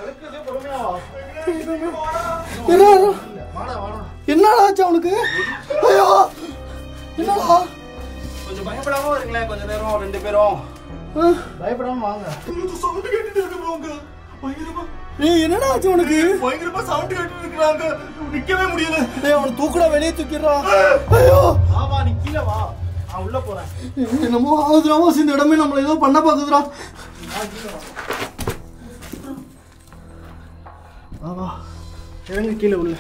என்னடா என்னடா ஆச்சு அவனுக்கு ஐயோ என்னடா கொஞ்சம் பயப்படாம வரீங்களேன் கொஞ்ச நேரம் ரெண்டு பேரும் ஆ, பயப்படாம வாங்க சவுண்ட் கேட்டுட்டு இருக்கு bro அங்க. பயங்கரமா ஏய் என்னடா ஆச்சு உனக்கு பயங்கரமா சவுண்ட் கேட்டுட்டு இருக்காங்க நிக்கவே முடியல டேய் அவன தூக்குடா வெளியே தூக்கிடுறா ஐயோ வா வா நீ கீழே வா நான் உள்ள போறேன் என்னமோ ஆகுதுடா வாசி இந்த இடமே நம்மள ஏதோ பண்ண பாக்குதுடா வா வா இறங்க கீழே உள்ள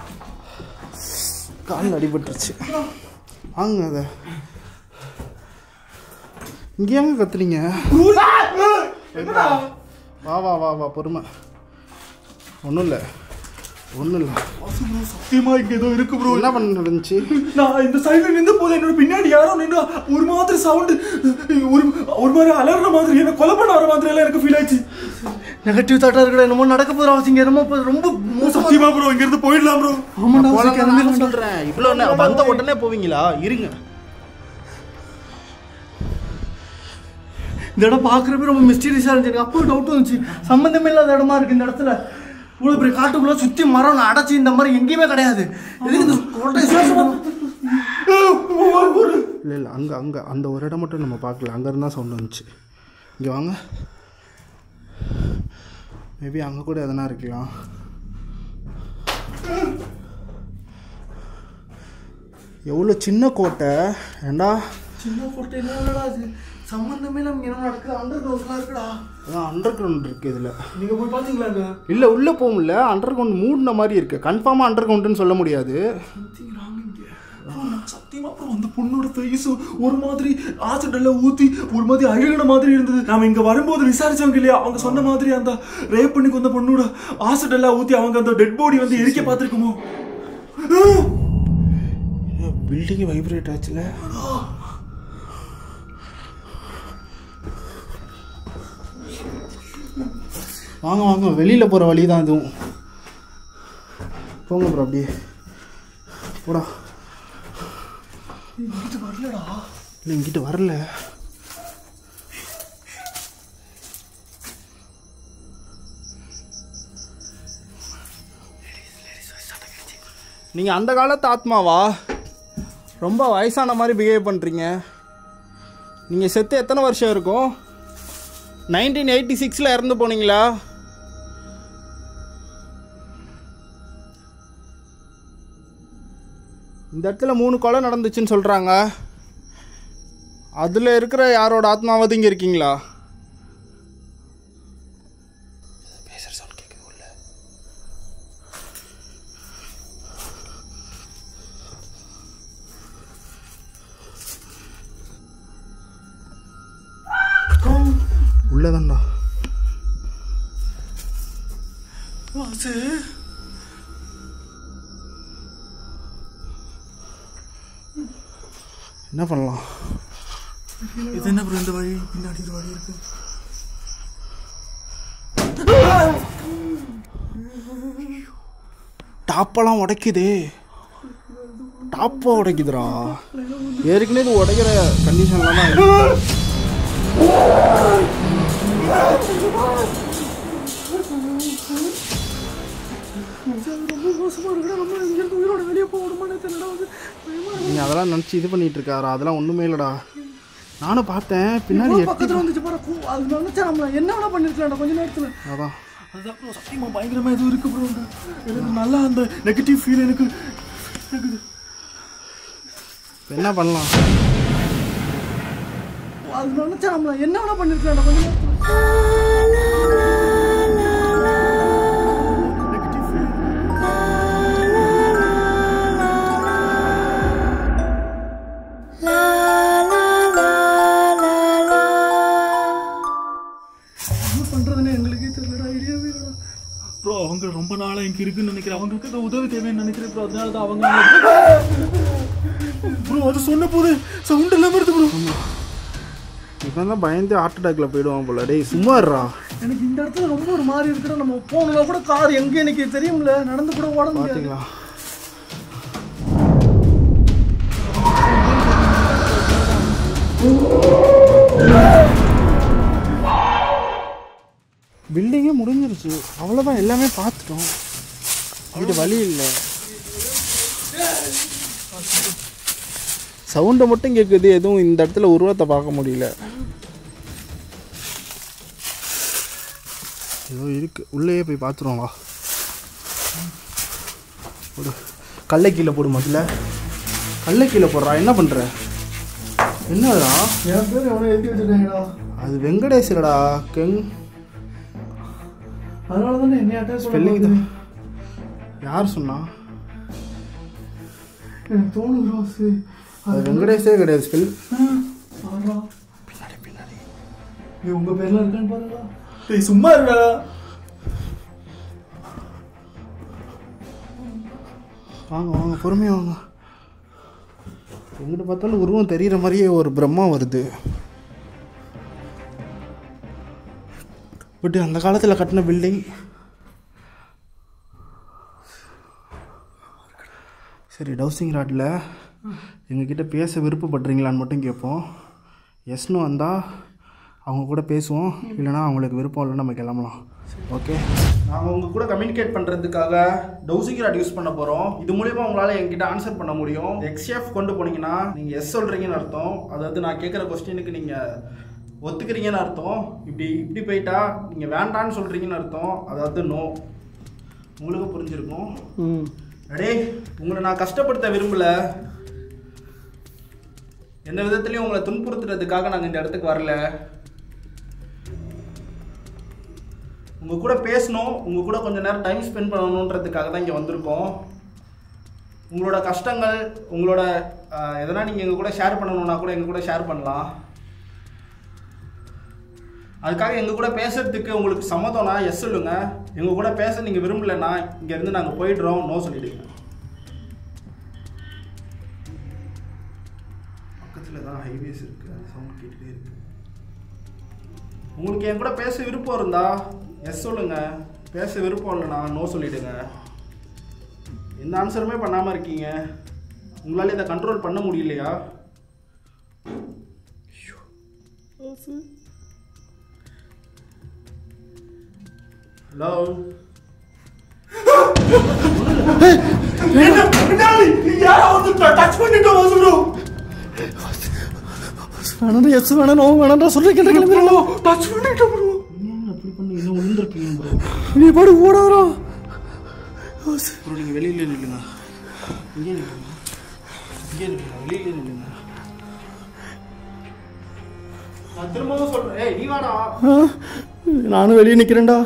காலில் அடிபட்டுருச்சு வாங்க அத இங்கே எங்க கத்துறீங்க வா வா வா வா பொறுமை ஒன்றும் இல்லை ஒன்றும் இல்லை சத்தியமா இங்க ஏதோ இருக்கு ப்ரோ என்ன பண்ண நடந்துச்சு நான் இந்த சைடுல நின்று போது என்னோட பின்னாடி யாரோ நின்று ஒரு மாதிரி சவுண்ட் ஒரு ஒரு மாதிரி அலர்ற மாதிரி என்ன கொலை பண்ண வர மாதிரி எல்லாம் எனக்கு ஃபீல் ஆச்சு நெகட்டிவ் தாட்டா இருக்கடா என்னமோ நடக்க போதும் அவசியம் இங்க என்னமோ இப்ப ரொம்ப சத்தியமா ப்ரோ இங்க இருந்து போயிடலாம் ப்ரோ ஆமாடா போலாம் சீக்கிரம் நான் சொல்றேன் இவ்வளோ நே- வந்த உடனே போவீங்களா இருங்க இந்த இடம் பார்க்குறப்ப ரொம்ப மிஸ்டீரியஸாக இருந்துச்சு எனக்கு அப்போ டவுட் வந்துச்சு சம்மந்தமே இல்லாத இடமா இருக்கு இந்த இடத்துல இவ்வளோ பெரிய காட்டுக்குள்ள சுற்றி மரம் அடைச்சி இந்த மாதிரி எங்கேயுமே கிடையாது எதுக்கு இந்த கோட்டை விசுவாசமா இல்லை இல்லை அங்கே அங்கே அந்த ஒரு இடம் மட்டும் நம்ம பார்க்கல அங்கே இருந்தால் சவுண்ட் வந்துச்சு இங்கே வாங்க மேபி அங்கே கூட எதனா இருக்கலாம் எவ்வளோ சின்ன கோட்டை ஏண்டா சின்ன கோட்டை என்னடா அது சம்மந்தமே நமக்கு என்ன நடக்குது அண்டர் கிரவுண்ட்லாம் இருக்குடா அதான் அண்டர் கிரவுண்ட் இருக்குது இதில் நீங்கள் போய் பார்த்தீங்களா அங்கே இல்லை உள்ளே போக முடியல அண்டர் கிரவுண்ட் மூடின மாதிரி இருக்குது கன்ஃபார்மாக அண்டர் கிரவுண்டுன்னு சொல்ல முடியாது சத்தியமா அப்புறம் அந்த பொண்ணோட ஃபேஸ் ஒரு மாதிரி ஆசிட் எல்லாம் ஊத்தி ஒரு மாதிரி அழுகின மாதிரி இருந்தது நாம இங்க வரும்போது விசாரிச்சவங்க இல்லையா அவங்க சொன்ன மாதிரி அந்த ரேப் பண்ணி கொண்ட பொண்ணோட ஆசிட் எல்லாம் ஊத்தி அவங்க அந்த டெட் பாடி வந்து எரிக்க பார்த்துருக்குமோ பில்டிங் வைப்ரேட் ஆச்சுல வாங்க வாங்க வெளியில் போகிற வழி தான் இதுவும் போங்க ப்ரோ அப்படியே போடா இங்கிட்ட வரலடா இல்லை இங்கிட்ட வரல நீங்கள் அந்த காலத்து ஆத்மாவா ரொம்ப வயசான மாதிரி பிஹேவ் பண்ணுறீங்க நீங்கள் செத்து எத்தனை வருஷம் இருக்கும் நைன்டீன் எயிட்டி சிக்ஸில் இறந்து போனீங்களா இந்த இடத்துல மூணு கொலை நடந்துச்சுன்னு சொல்கிறாங்க அதில் இருக்கிற யாரோட ஆத்மாவது இங்கே இருக்கீங்களா உள்ளதான்டா வாசு என்ன பண்ணலாம் இது என்ன ப்ரோ இந்த வழி பின்னாடி ஒரு வழி இருக்கு டாப்பெல்லாம் உடைக்குதே டாப்பை உடைக்குதுடா ஏற்கனவே இது உடைக்கிற கண்டிஷன்லாம் தான் இருக்கு. ரொம்ப மோசமா இருக்குடா நம்ம இங்க இருந்து உயிரோட வெளியே போக விடுமானே தெரியல வந்து பயமா இருக்கு. நீ அதெல்லாம் நினச்சி இது பண்ணிட்டு இருக்காரா அதெல்லாம் ஒன்றுமே இல்லைடா நானும் பார்த்தேன் பின்னாடி இவ்வளவு எட்டி பக்கத்துல வந்துச்சு பாரு கூ, அது நினைச்சா நம்ம என்ன வேணா பண்ணிருக்கலாம்டா கொஞ்ச நேரத்துல அதான் அதுதான் ப்ரோ சத்தியமா பயங்கரமா எதுவும் இருக்கு ப்ரோ எனக்கு நல்லா அந்த நெகட்டிவ் ஃபீல் எனக்கு இருக்குது இப்ப என்ன பண்ணலாம் அது நினைச்சா நம்ம என்ன வேணா பண்ணிருக்கலாம்டா கொஞ்ச நேரத்துல நெகட்டிவ் ஃபீல் என்ன பண்றதுன்னு எங்களுக்கே தெரியலடா ஐடியாவே இல்லடா ப்ரோ அவங்க ரொம்ப நாளா இங்க இருக்குன்னு நினைக்கிறேன் அவங்களுக்கு ஏதோ உதவி தேவைன்னு நினைக்கிறேன் ப்ரோ அதனால தான் அவங்க ப்ரோ அது சொன்ன போது சவுண்ட் எல்லாம் வருது ப்ரோ இவன் தான் பயந்து ஹார்ட் அட்டாக்ல போயிடுவான் போல டேய் சும்மா இருடா எனக்கு இந்த இடத்துல ரொம்ப ஒரு மாதிரி இருக்குடா நம்ம போகணும்னா கூட கார் எங்க எனக்கு தெரியும்ல நடந்து கூட ஓட முடியாது பார்த்தீங்களா பில்டிங்கே முடிஞ்சிருச்சு அவ்வளோதான் எல்லாமே பார்த்துட்டோம் இது வழி இல்லை சவுண்டை மட்டும் கேட்குது எதுவும் இந்த இடத்துல உருவத்தை பார்க்க முடியல ஏதோ இருக்கு உள்ளேயே போய் பார்த்துருவோம் வா போடு கல்லை கீழே போடு முதல்ல கல்லை கீழே போடுறா என்ன பண்ணுற என்னடா என் பேர் எவனோ எழுதி வச்சிருக்காங்கடா அது வெங்கடேஷ் இல்லடா கெங் அதனால தானே என்ன அட்டாக் ஸ்பெல்லிங் பண்ணி தான் யார் சொன்னா எனக்கு தோணுது ரோஸ் அது வெங்கடேஷே கிடையாது ஸ்பெல் ஆறா பின்னாடி பின்னாடி ஏய் உங்க பேர்லாம் இருக்கான்னு பாருடா டேய் சும்மா இருடா வாங்க வாங்க பொறுமையாக வாங்க எங்கிட்ட பார்த்தாலும் உருவம் தெரிகிற மாதிரியே ஒரு பிரம்மா வருது பட் அந்த காலத்தில் கட்டின பில்டிங் சரி டவுசிங் ராட்டில் எங்ககிட்ட பேச விருப்பப்படுறீங்களான்னு மட்டும் கேட்போம் எஸ்னு வந்தால் அவங்க கூட பேசுவோம் இல்லைனா அவங்களுக்கு விருப்பம் இல்லை நம்ம கிளம்பலாம் ஓகே நாங்கள் உங்கள் கூட கம்யூனிகேட் பண்ணுறதுக்காக டவுசிங் ராட் யூஸ் பண்ண போகிறோம் இது மூலிமா உங்களால் என்கிட்ட ஆன்சர் பண்ண முடியும் எக்ஸ்எஃப் கொண்டு போனீங்கன்னா நீங்கள் எஸ் சொல்கிறீங்கன்னு அர்த்தம் அதாவது நான் கேட்குற கொஸ்டினுக்கு நீங்கள் ஒத்துக்கிறீங்கன்னு அர்த்தம் இப்படி இப்படி போயிட்டா நீங்கள் வேண்டான்னு சொல்கிறீங்கன்னு அர்த்தம் அதாவது நோ உங்களுக்கு புரிஞ்சிருக்கும் அடே உங்களை நான் கஷ்டப்படுத்த விரும்பல எந்த விதத்துலையும் உங்களை துன்புறுத்துறதுக்காக நாங்கள் இந்த இடத்துக்கு வரல உங்கள் கூட பேசணும் உங்கள் கூட கொஞ்ச நேரம் டைம் ஸ்பெண்ட் பண்ணணுன்றதுக்காக தான் இங்கே வந்திருக்கோம் உங்களோட கஷ்டங்கள் உங்களோட ஆஹ், எதனா நீங்கள் எங்கள் கூட ஷேர் பண்ணணும்னா கூட எங்கள் கூட ஷேர் பண்ணலாம் அதுக்காக எங்கள் கூட பேசுறதுக்கு உங்களுக்கு சம்மதம்னா எஸ் சொல்லுங்க எங்கள் கூட பேச நீங்கள் விரும்பலைன்னா இங்கேருந்து நாங்கள் போயிடுறோம் நோ சொல்லிடுங்க பக்கத்தில் தான் ஹைவேஸ் இருக்குது அது சவுண்ட் கேட்டுகிட்டே இருக்கு உங்களுக்கு என் கூட பேச விருப்பம் இருந்தா எஸ் சொல்லுங்க பேச விருப்பம் இல்லைனா நோ சொல்லிடுங்க எந்த ஆன்சருமே பண்ணாமல் இருக்கீங்க உங்களால் இதை கண்ட்ரோல் பண்ண முடியலையா ஹலோ டச் பண்ணிட்டு வாசு ப்ரோ வேணாம் எஸ் வேணாம் நோ வேணாம்டா சொல்கிறேன் கேட்ட கிளம்பி டச் பண்ணிட்டு ப்ரோ அப்படி பண்ணி இன்னும் விழுந்திருக்கீங்க ப்ரோ நீ பாடு ஓடாதா ப்ரோ நீங்கள் வெளியில நில்லுங்க இங்கே நில்லுங்க இங்கே நில்லுங்க வெளியில நில்லுங்க நான் திரும்பவும் சொல்கிறேன் ஏய் நீ வாடா நானும் வெளியே நிற்கிறேன்டா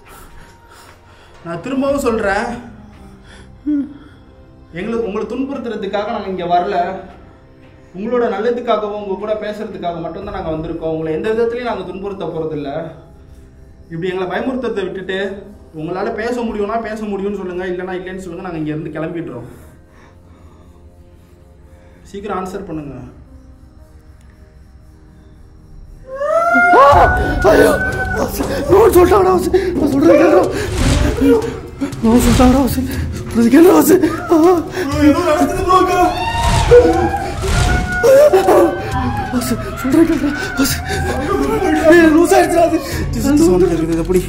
நான் திரும்பவும் சொல்கிறேன் எங்களுக்கு உங்களை துன்புறுத்துறதுக்காக நாங்கள் இங்கே வரல உங்களோட நல்லதுக்காகவும் உங்கள் கூட பேசுறதுக்காக மட்டும்தான் நாங்கள் வந்திருக்கோம் உங்களை எந்த விதத்துலையும் நாங்கள் துன்புறுத்த போகிறதில்ல இப்படி எங்களை பயமுறுத்தத்தை விட்டுட்டு உங்களால் பேச முடியும்னா பேச முடியும்னு சொல்லுங்கள் இல்லைனா இல்லைன்னு சொல்லுங்கள் நாங்கள் இங்கேருந்து கிளம்பிடுறோம் சீக்கிரம் ஆன்சர் பண்ணுங்க ஐயோ நோ சொல்லிட்டாங்கடா வாசு நான் சொல்கிறது கேட்குறா நோ சொல்லிட்டாங்கடா வாசு சொல்கிறது கேட்குறா வாசு ஏதோ நடக்குது ப்ரோ அங்க வாசு சொல்கிறேன் கேட்குறா வாசு ஏய் லூஸ் ஆயிடுச்சுடா அது இருக்குது எப்படி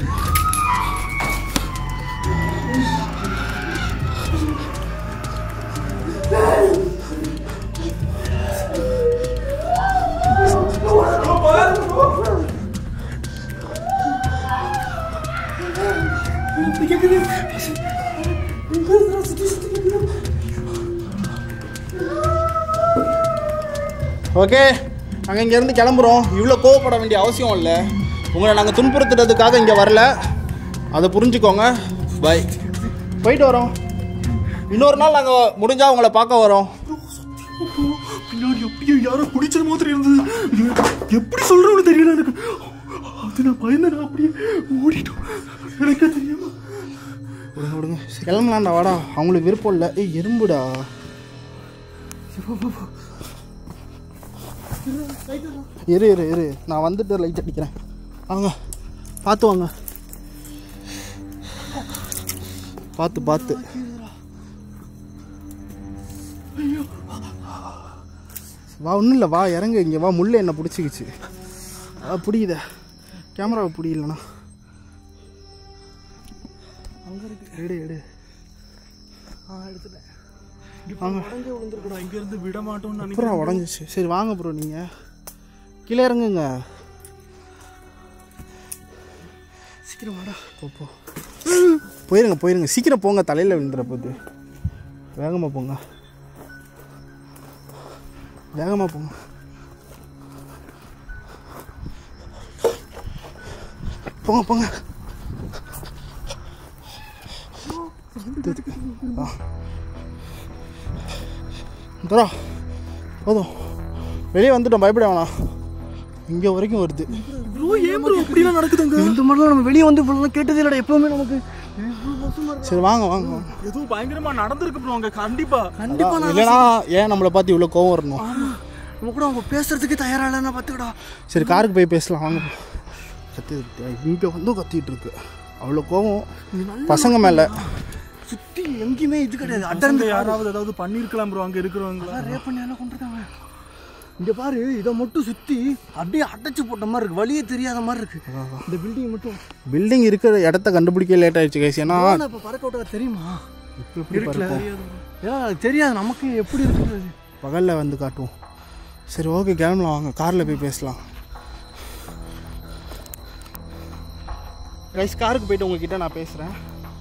ஓகே நாங்கள் இங்கேருந்து கிளம்புறோம் இவ்வளோ கோவப்பட வேண்டிய அவசியம் இல்லை உங்களை நாங்கள் துன்புறுத்துறதுக்காக இங்கே வரல அதை புரிஞ்சுக்கோங்க பை போயிட்டு வரோம் இன்னொரு நாள் நாங்கள் முடிஞ்சால் உங்களை பார்க்க வரோம் பின்னாடி அப்படியே யாரோ குடிச்சது மாதிரி இருந்தது எப்படி சொல்றோம்னு தெரியல எனக்கு அது நான் பயந்தேன் அப்படியே ஓடிட்டோம் எனக்கே தெரியாம விடுங்க விடுங்க சரி, கிளம்பலாம்டா வாடா அவங்களுக்கு விருப்பம் இல்லை ஏய் எறும்புடா இரு இரு இரு நான் வந்துட்டு லைட் அடிக்கிறேன் வாங்க பார்த்து வாங்க பார்த்து பார்த்து வா ஒன்றும் இல்லை வா இறங்கு இங்கே வா முள்ளு என்ன பிடிச்சிக்கிச்சு ஆ பிடிக்குதா கேமராவை பிடிக்கலண்ணா அங்கே இருக்கு எடு எடு ஆ எடுத்துட்டேன் வாங்க இங்க இருந்து விட மாட்டோம்னு அப்புறம் உடஞ்சிச்சு சரி வாங்க ப்ரோ நீங்கள் கீழே இறங்குங்க சீக்கிரம் வாடா போ போ போயிருங்க போயிருங்க சீக்கிரம் போங்க தலையில் விழுந்துற போகுது வேகமாக போங்க வேகமாக போங்க போங்க போங்க ஆ தரா போதும் வெளியே வந்துட்டோம் பயப்பட வேணாம் இங்கே வரைக்கும் வருது ப்ரோ ஏன் ப்ரோ இப்படிலாம் நடக்குதுங்க இந்த மாதிரிலாம் நம்ம வெளியே வந்து இப்படிலாம் கேட்டதே இல்லைடா எப்பவுமே நமக்கு சரி வாங்க வாங்க வாங்க ஏதோ பயங்கரமா நடந்திருக்கு ப்ரோ அங்க கண்டிப்பா அதான், இல்லைனா ஏன் நம்மளை பார்த்து இவ்வளோ கோவம் வரணும் நம்ம கூட அவங்க பேசுறதுக்கே தயாரா இல்லைன்னா பார்த்துக்கடா சரி காருக்கு போய் பேசலாம் வாங்க கத்தி இங்கே வந்து கத்திட்டு இருக்கு அவ்வளோ கோவம் பசங்க மேலே சுத்தி எங்கேயுமே இது கிடையாது அடர்ந்து அடர்ந்து யாராவது ஏதாவது பண்ணிருக்கலாம் ப்ரோ அங்க இருக்கிறவங்க ரேப் பண்ணி எல்லாம் கொண்டிருக்காங்க இங்க பாரு இதை மட்டும் சுத்தி அப்படியே அடைச்சு போட்ட மாதிரி இருக்கு வழியே தெரியாத மாதிரி இருக்கு இந்த பில்டிங் மட்டும் பில்டிங் இருக்கிற இடத்த கண்டுபிடிக்க லேட் ஆயிடுச்சு கைஸ் ஏன்னா ஆனா இப்ப பறக்க விட்டா தெரியுமா இப்போ எப்படி பறக்கும் ஏன்னா அது தெரியாது நமக்கு எப்படி இருக்குது பகலில் வந்து காட்டுவோம் சரி ஓகே கிளம்பலாம் வாங்க காரில் போய் பேசலாம் கைஸ் காருக்கு போயிட்டு உங்ககிட்ட நான் பேசுகிறேன்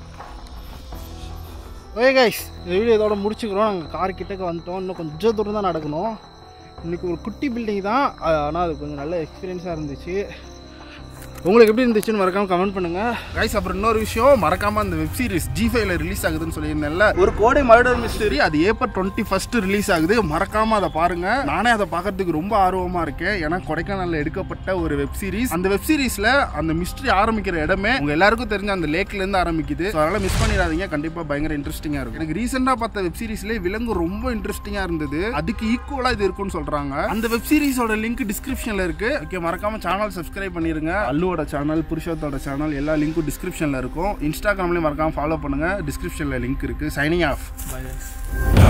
ஓகே கைஸ் இந்த வீடியோ இதோட முடிச்சுக்கிறோம் நாங்கள் கார் கிட்டக்க வந்துட்டோம் இன்னும் கொஞ்சம் தூரம் தான் நடக்கணும் இன்றைக்கி ஒரு குட்டி பில்டிங் தான் ஆனால் அது கொஞ்சம் நல்ல எக்ஸ்பீரியன்ஸாக இருந்துச்சு உங்களுக்கு எப்படி இருந்துச்சுன்னு மறக்காம கமெண்ட் பண்ணுங்க கைஸ் அப்புறம் இன்னொரு விஷயம் மறக்காம அந்த வெப் சீரிஸ் ஜி ஃபைவ்ல ரிலீஸ் ஆகுதுன்னு சொல்லியிருந்தேன்ல ஒரு கோடை மர்டர் மிஸ்டரி அது ஏப்ரல் டுவெண்ட்டி ஃபர்ஸ்ட் ரிலீஸ் ஆகுது மறக்காம அதை பாருங்க நானே அதை பார்க்கறதுக்கு ரொம்ப ஆர்வமா இருக்கேன் ஏன்னா கொடைக்கானல்ல எடுக்கப்பட்ட ஒரு வெப் சீரிஸ் அந்த வெப் சீரிஸ்ல அந்த மிஸ்டரி ஆரம்பிக்கிற இடமே உங்க எல்லாருக்கும் தெரிஞ்ச அந்த லேக்ல இருந்து ஆரம்பிக்குது So, அதனால மிஸ் பண்ணிடாதீங்க கண்டிப்பா பயங்கர இன்ட்ரெஸ்டிங்கா இருக்கும் எனக்கு ரீசெண்டா பார்த்த வெப் சீரிஸ்ல விலங்கு ரொம்ப இன்ட்ரெஸ்டிங்கா இருந்தது அதுக்கு ஈக்குவலா இது இருக்கும்னு சொல்றாங்க அந்த வெப் சீரிஸோட லிங்க் டிஸ்கிரிப்ஷன்ல இருக்கு ஓகே மறக்காம சேனல் சப்ஸ்கிரைப் பண்ணிருங்க அல்லுவோட சேனல் புருஷோத்தோட சேனல் எல்லா லிங்க்கும் டிஸ்கிரிப்ஷன்ல இருக்கும் இன்ஸ்டாகிராம்லயும் மறக்காம ஃபாலோ பண்ணுங்க டிஸ்கிரிப்ஷன்ல லிங்க் இருக்கு சைனிங் ஆஃப்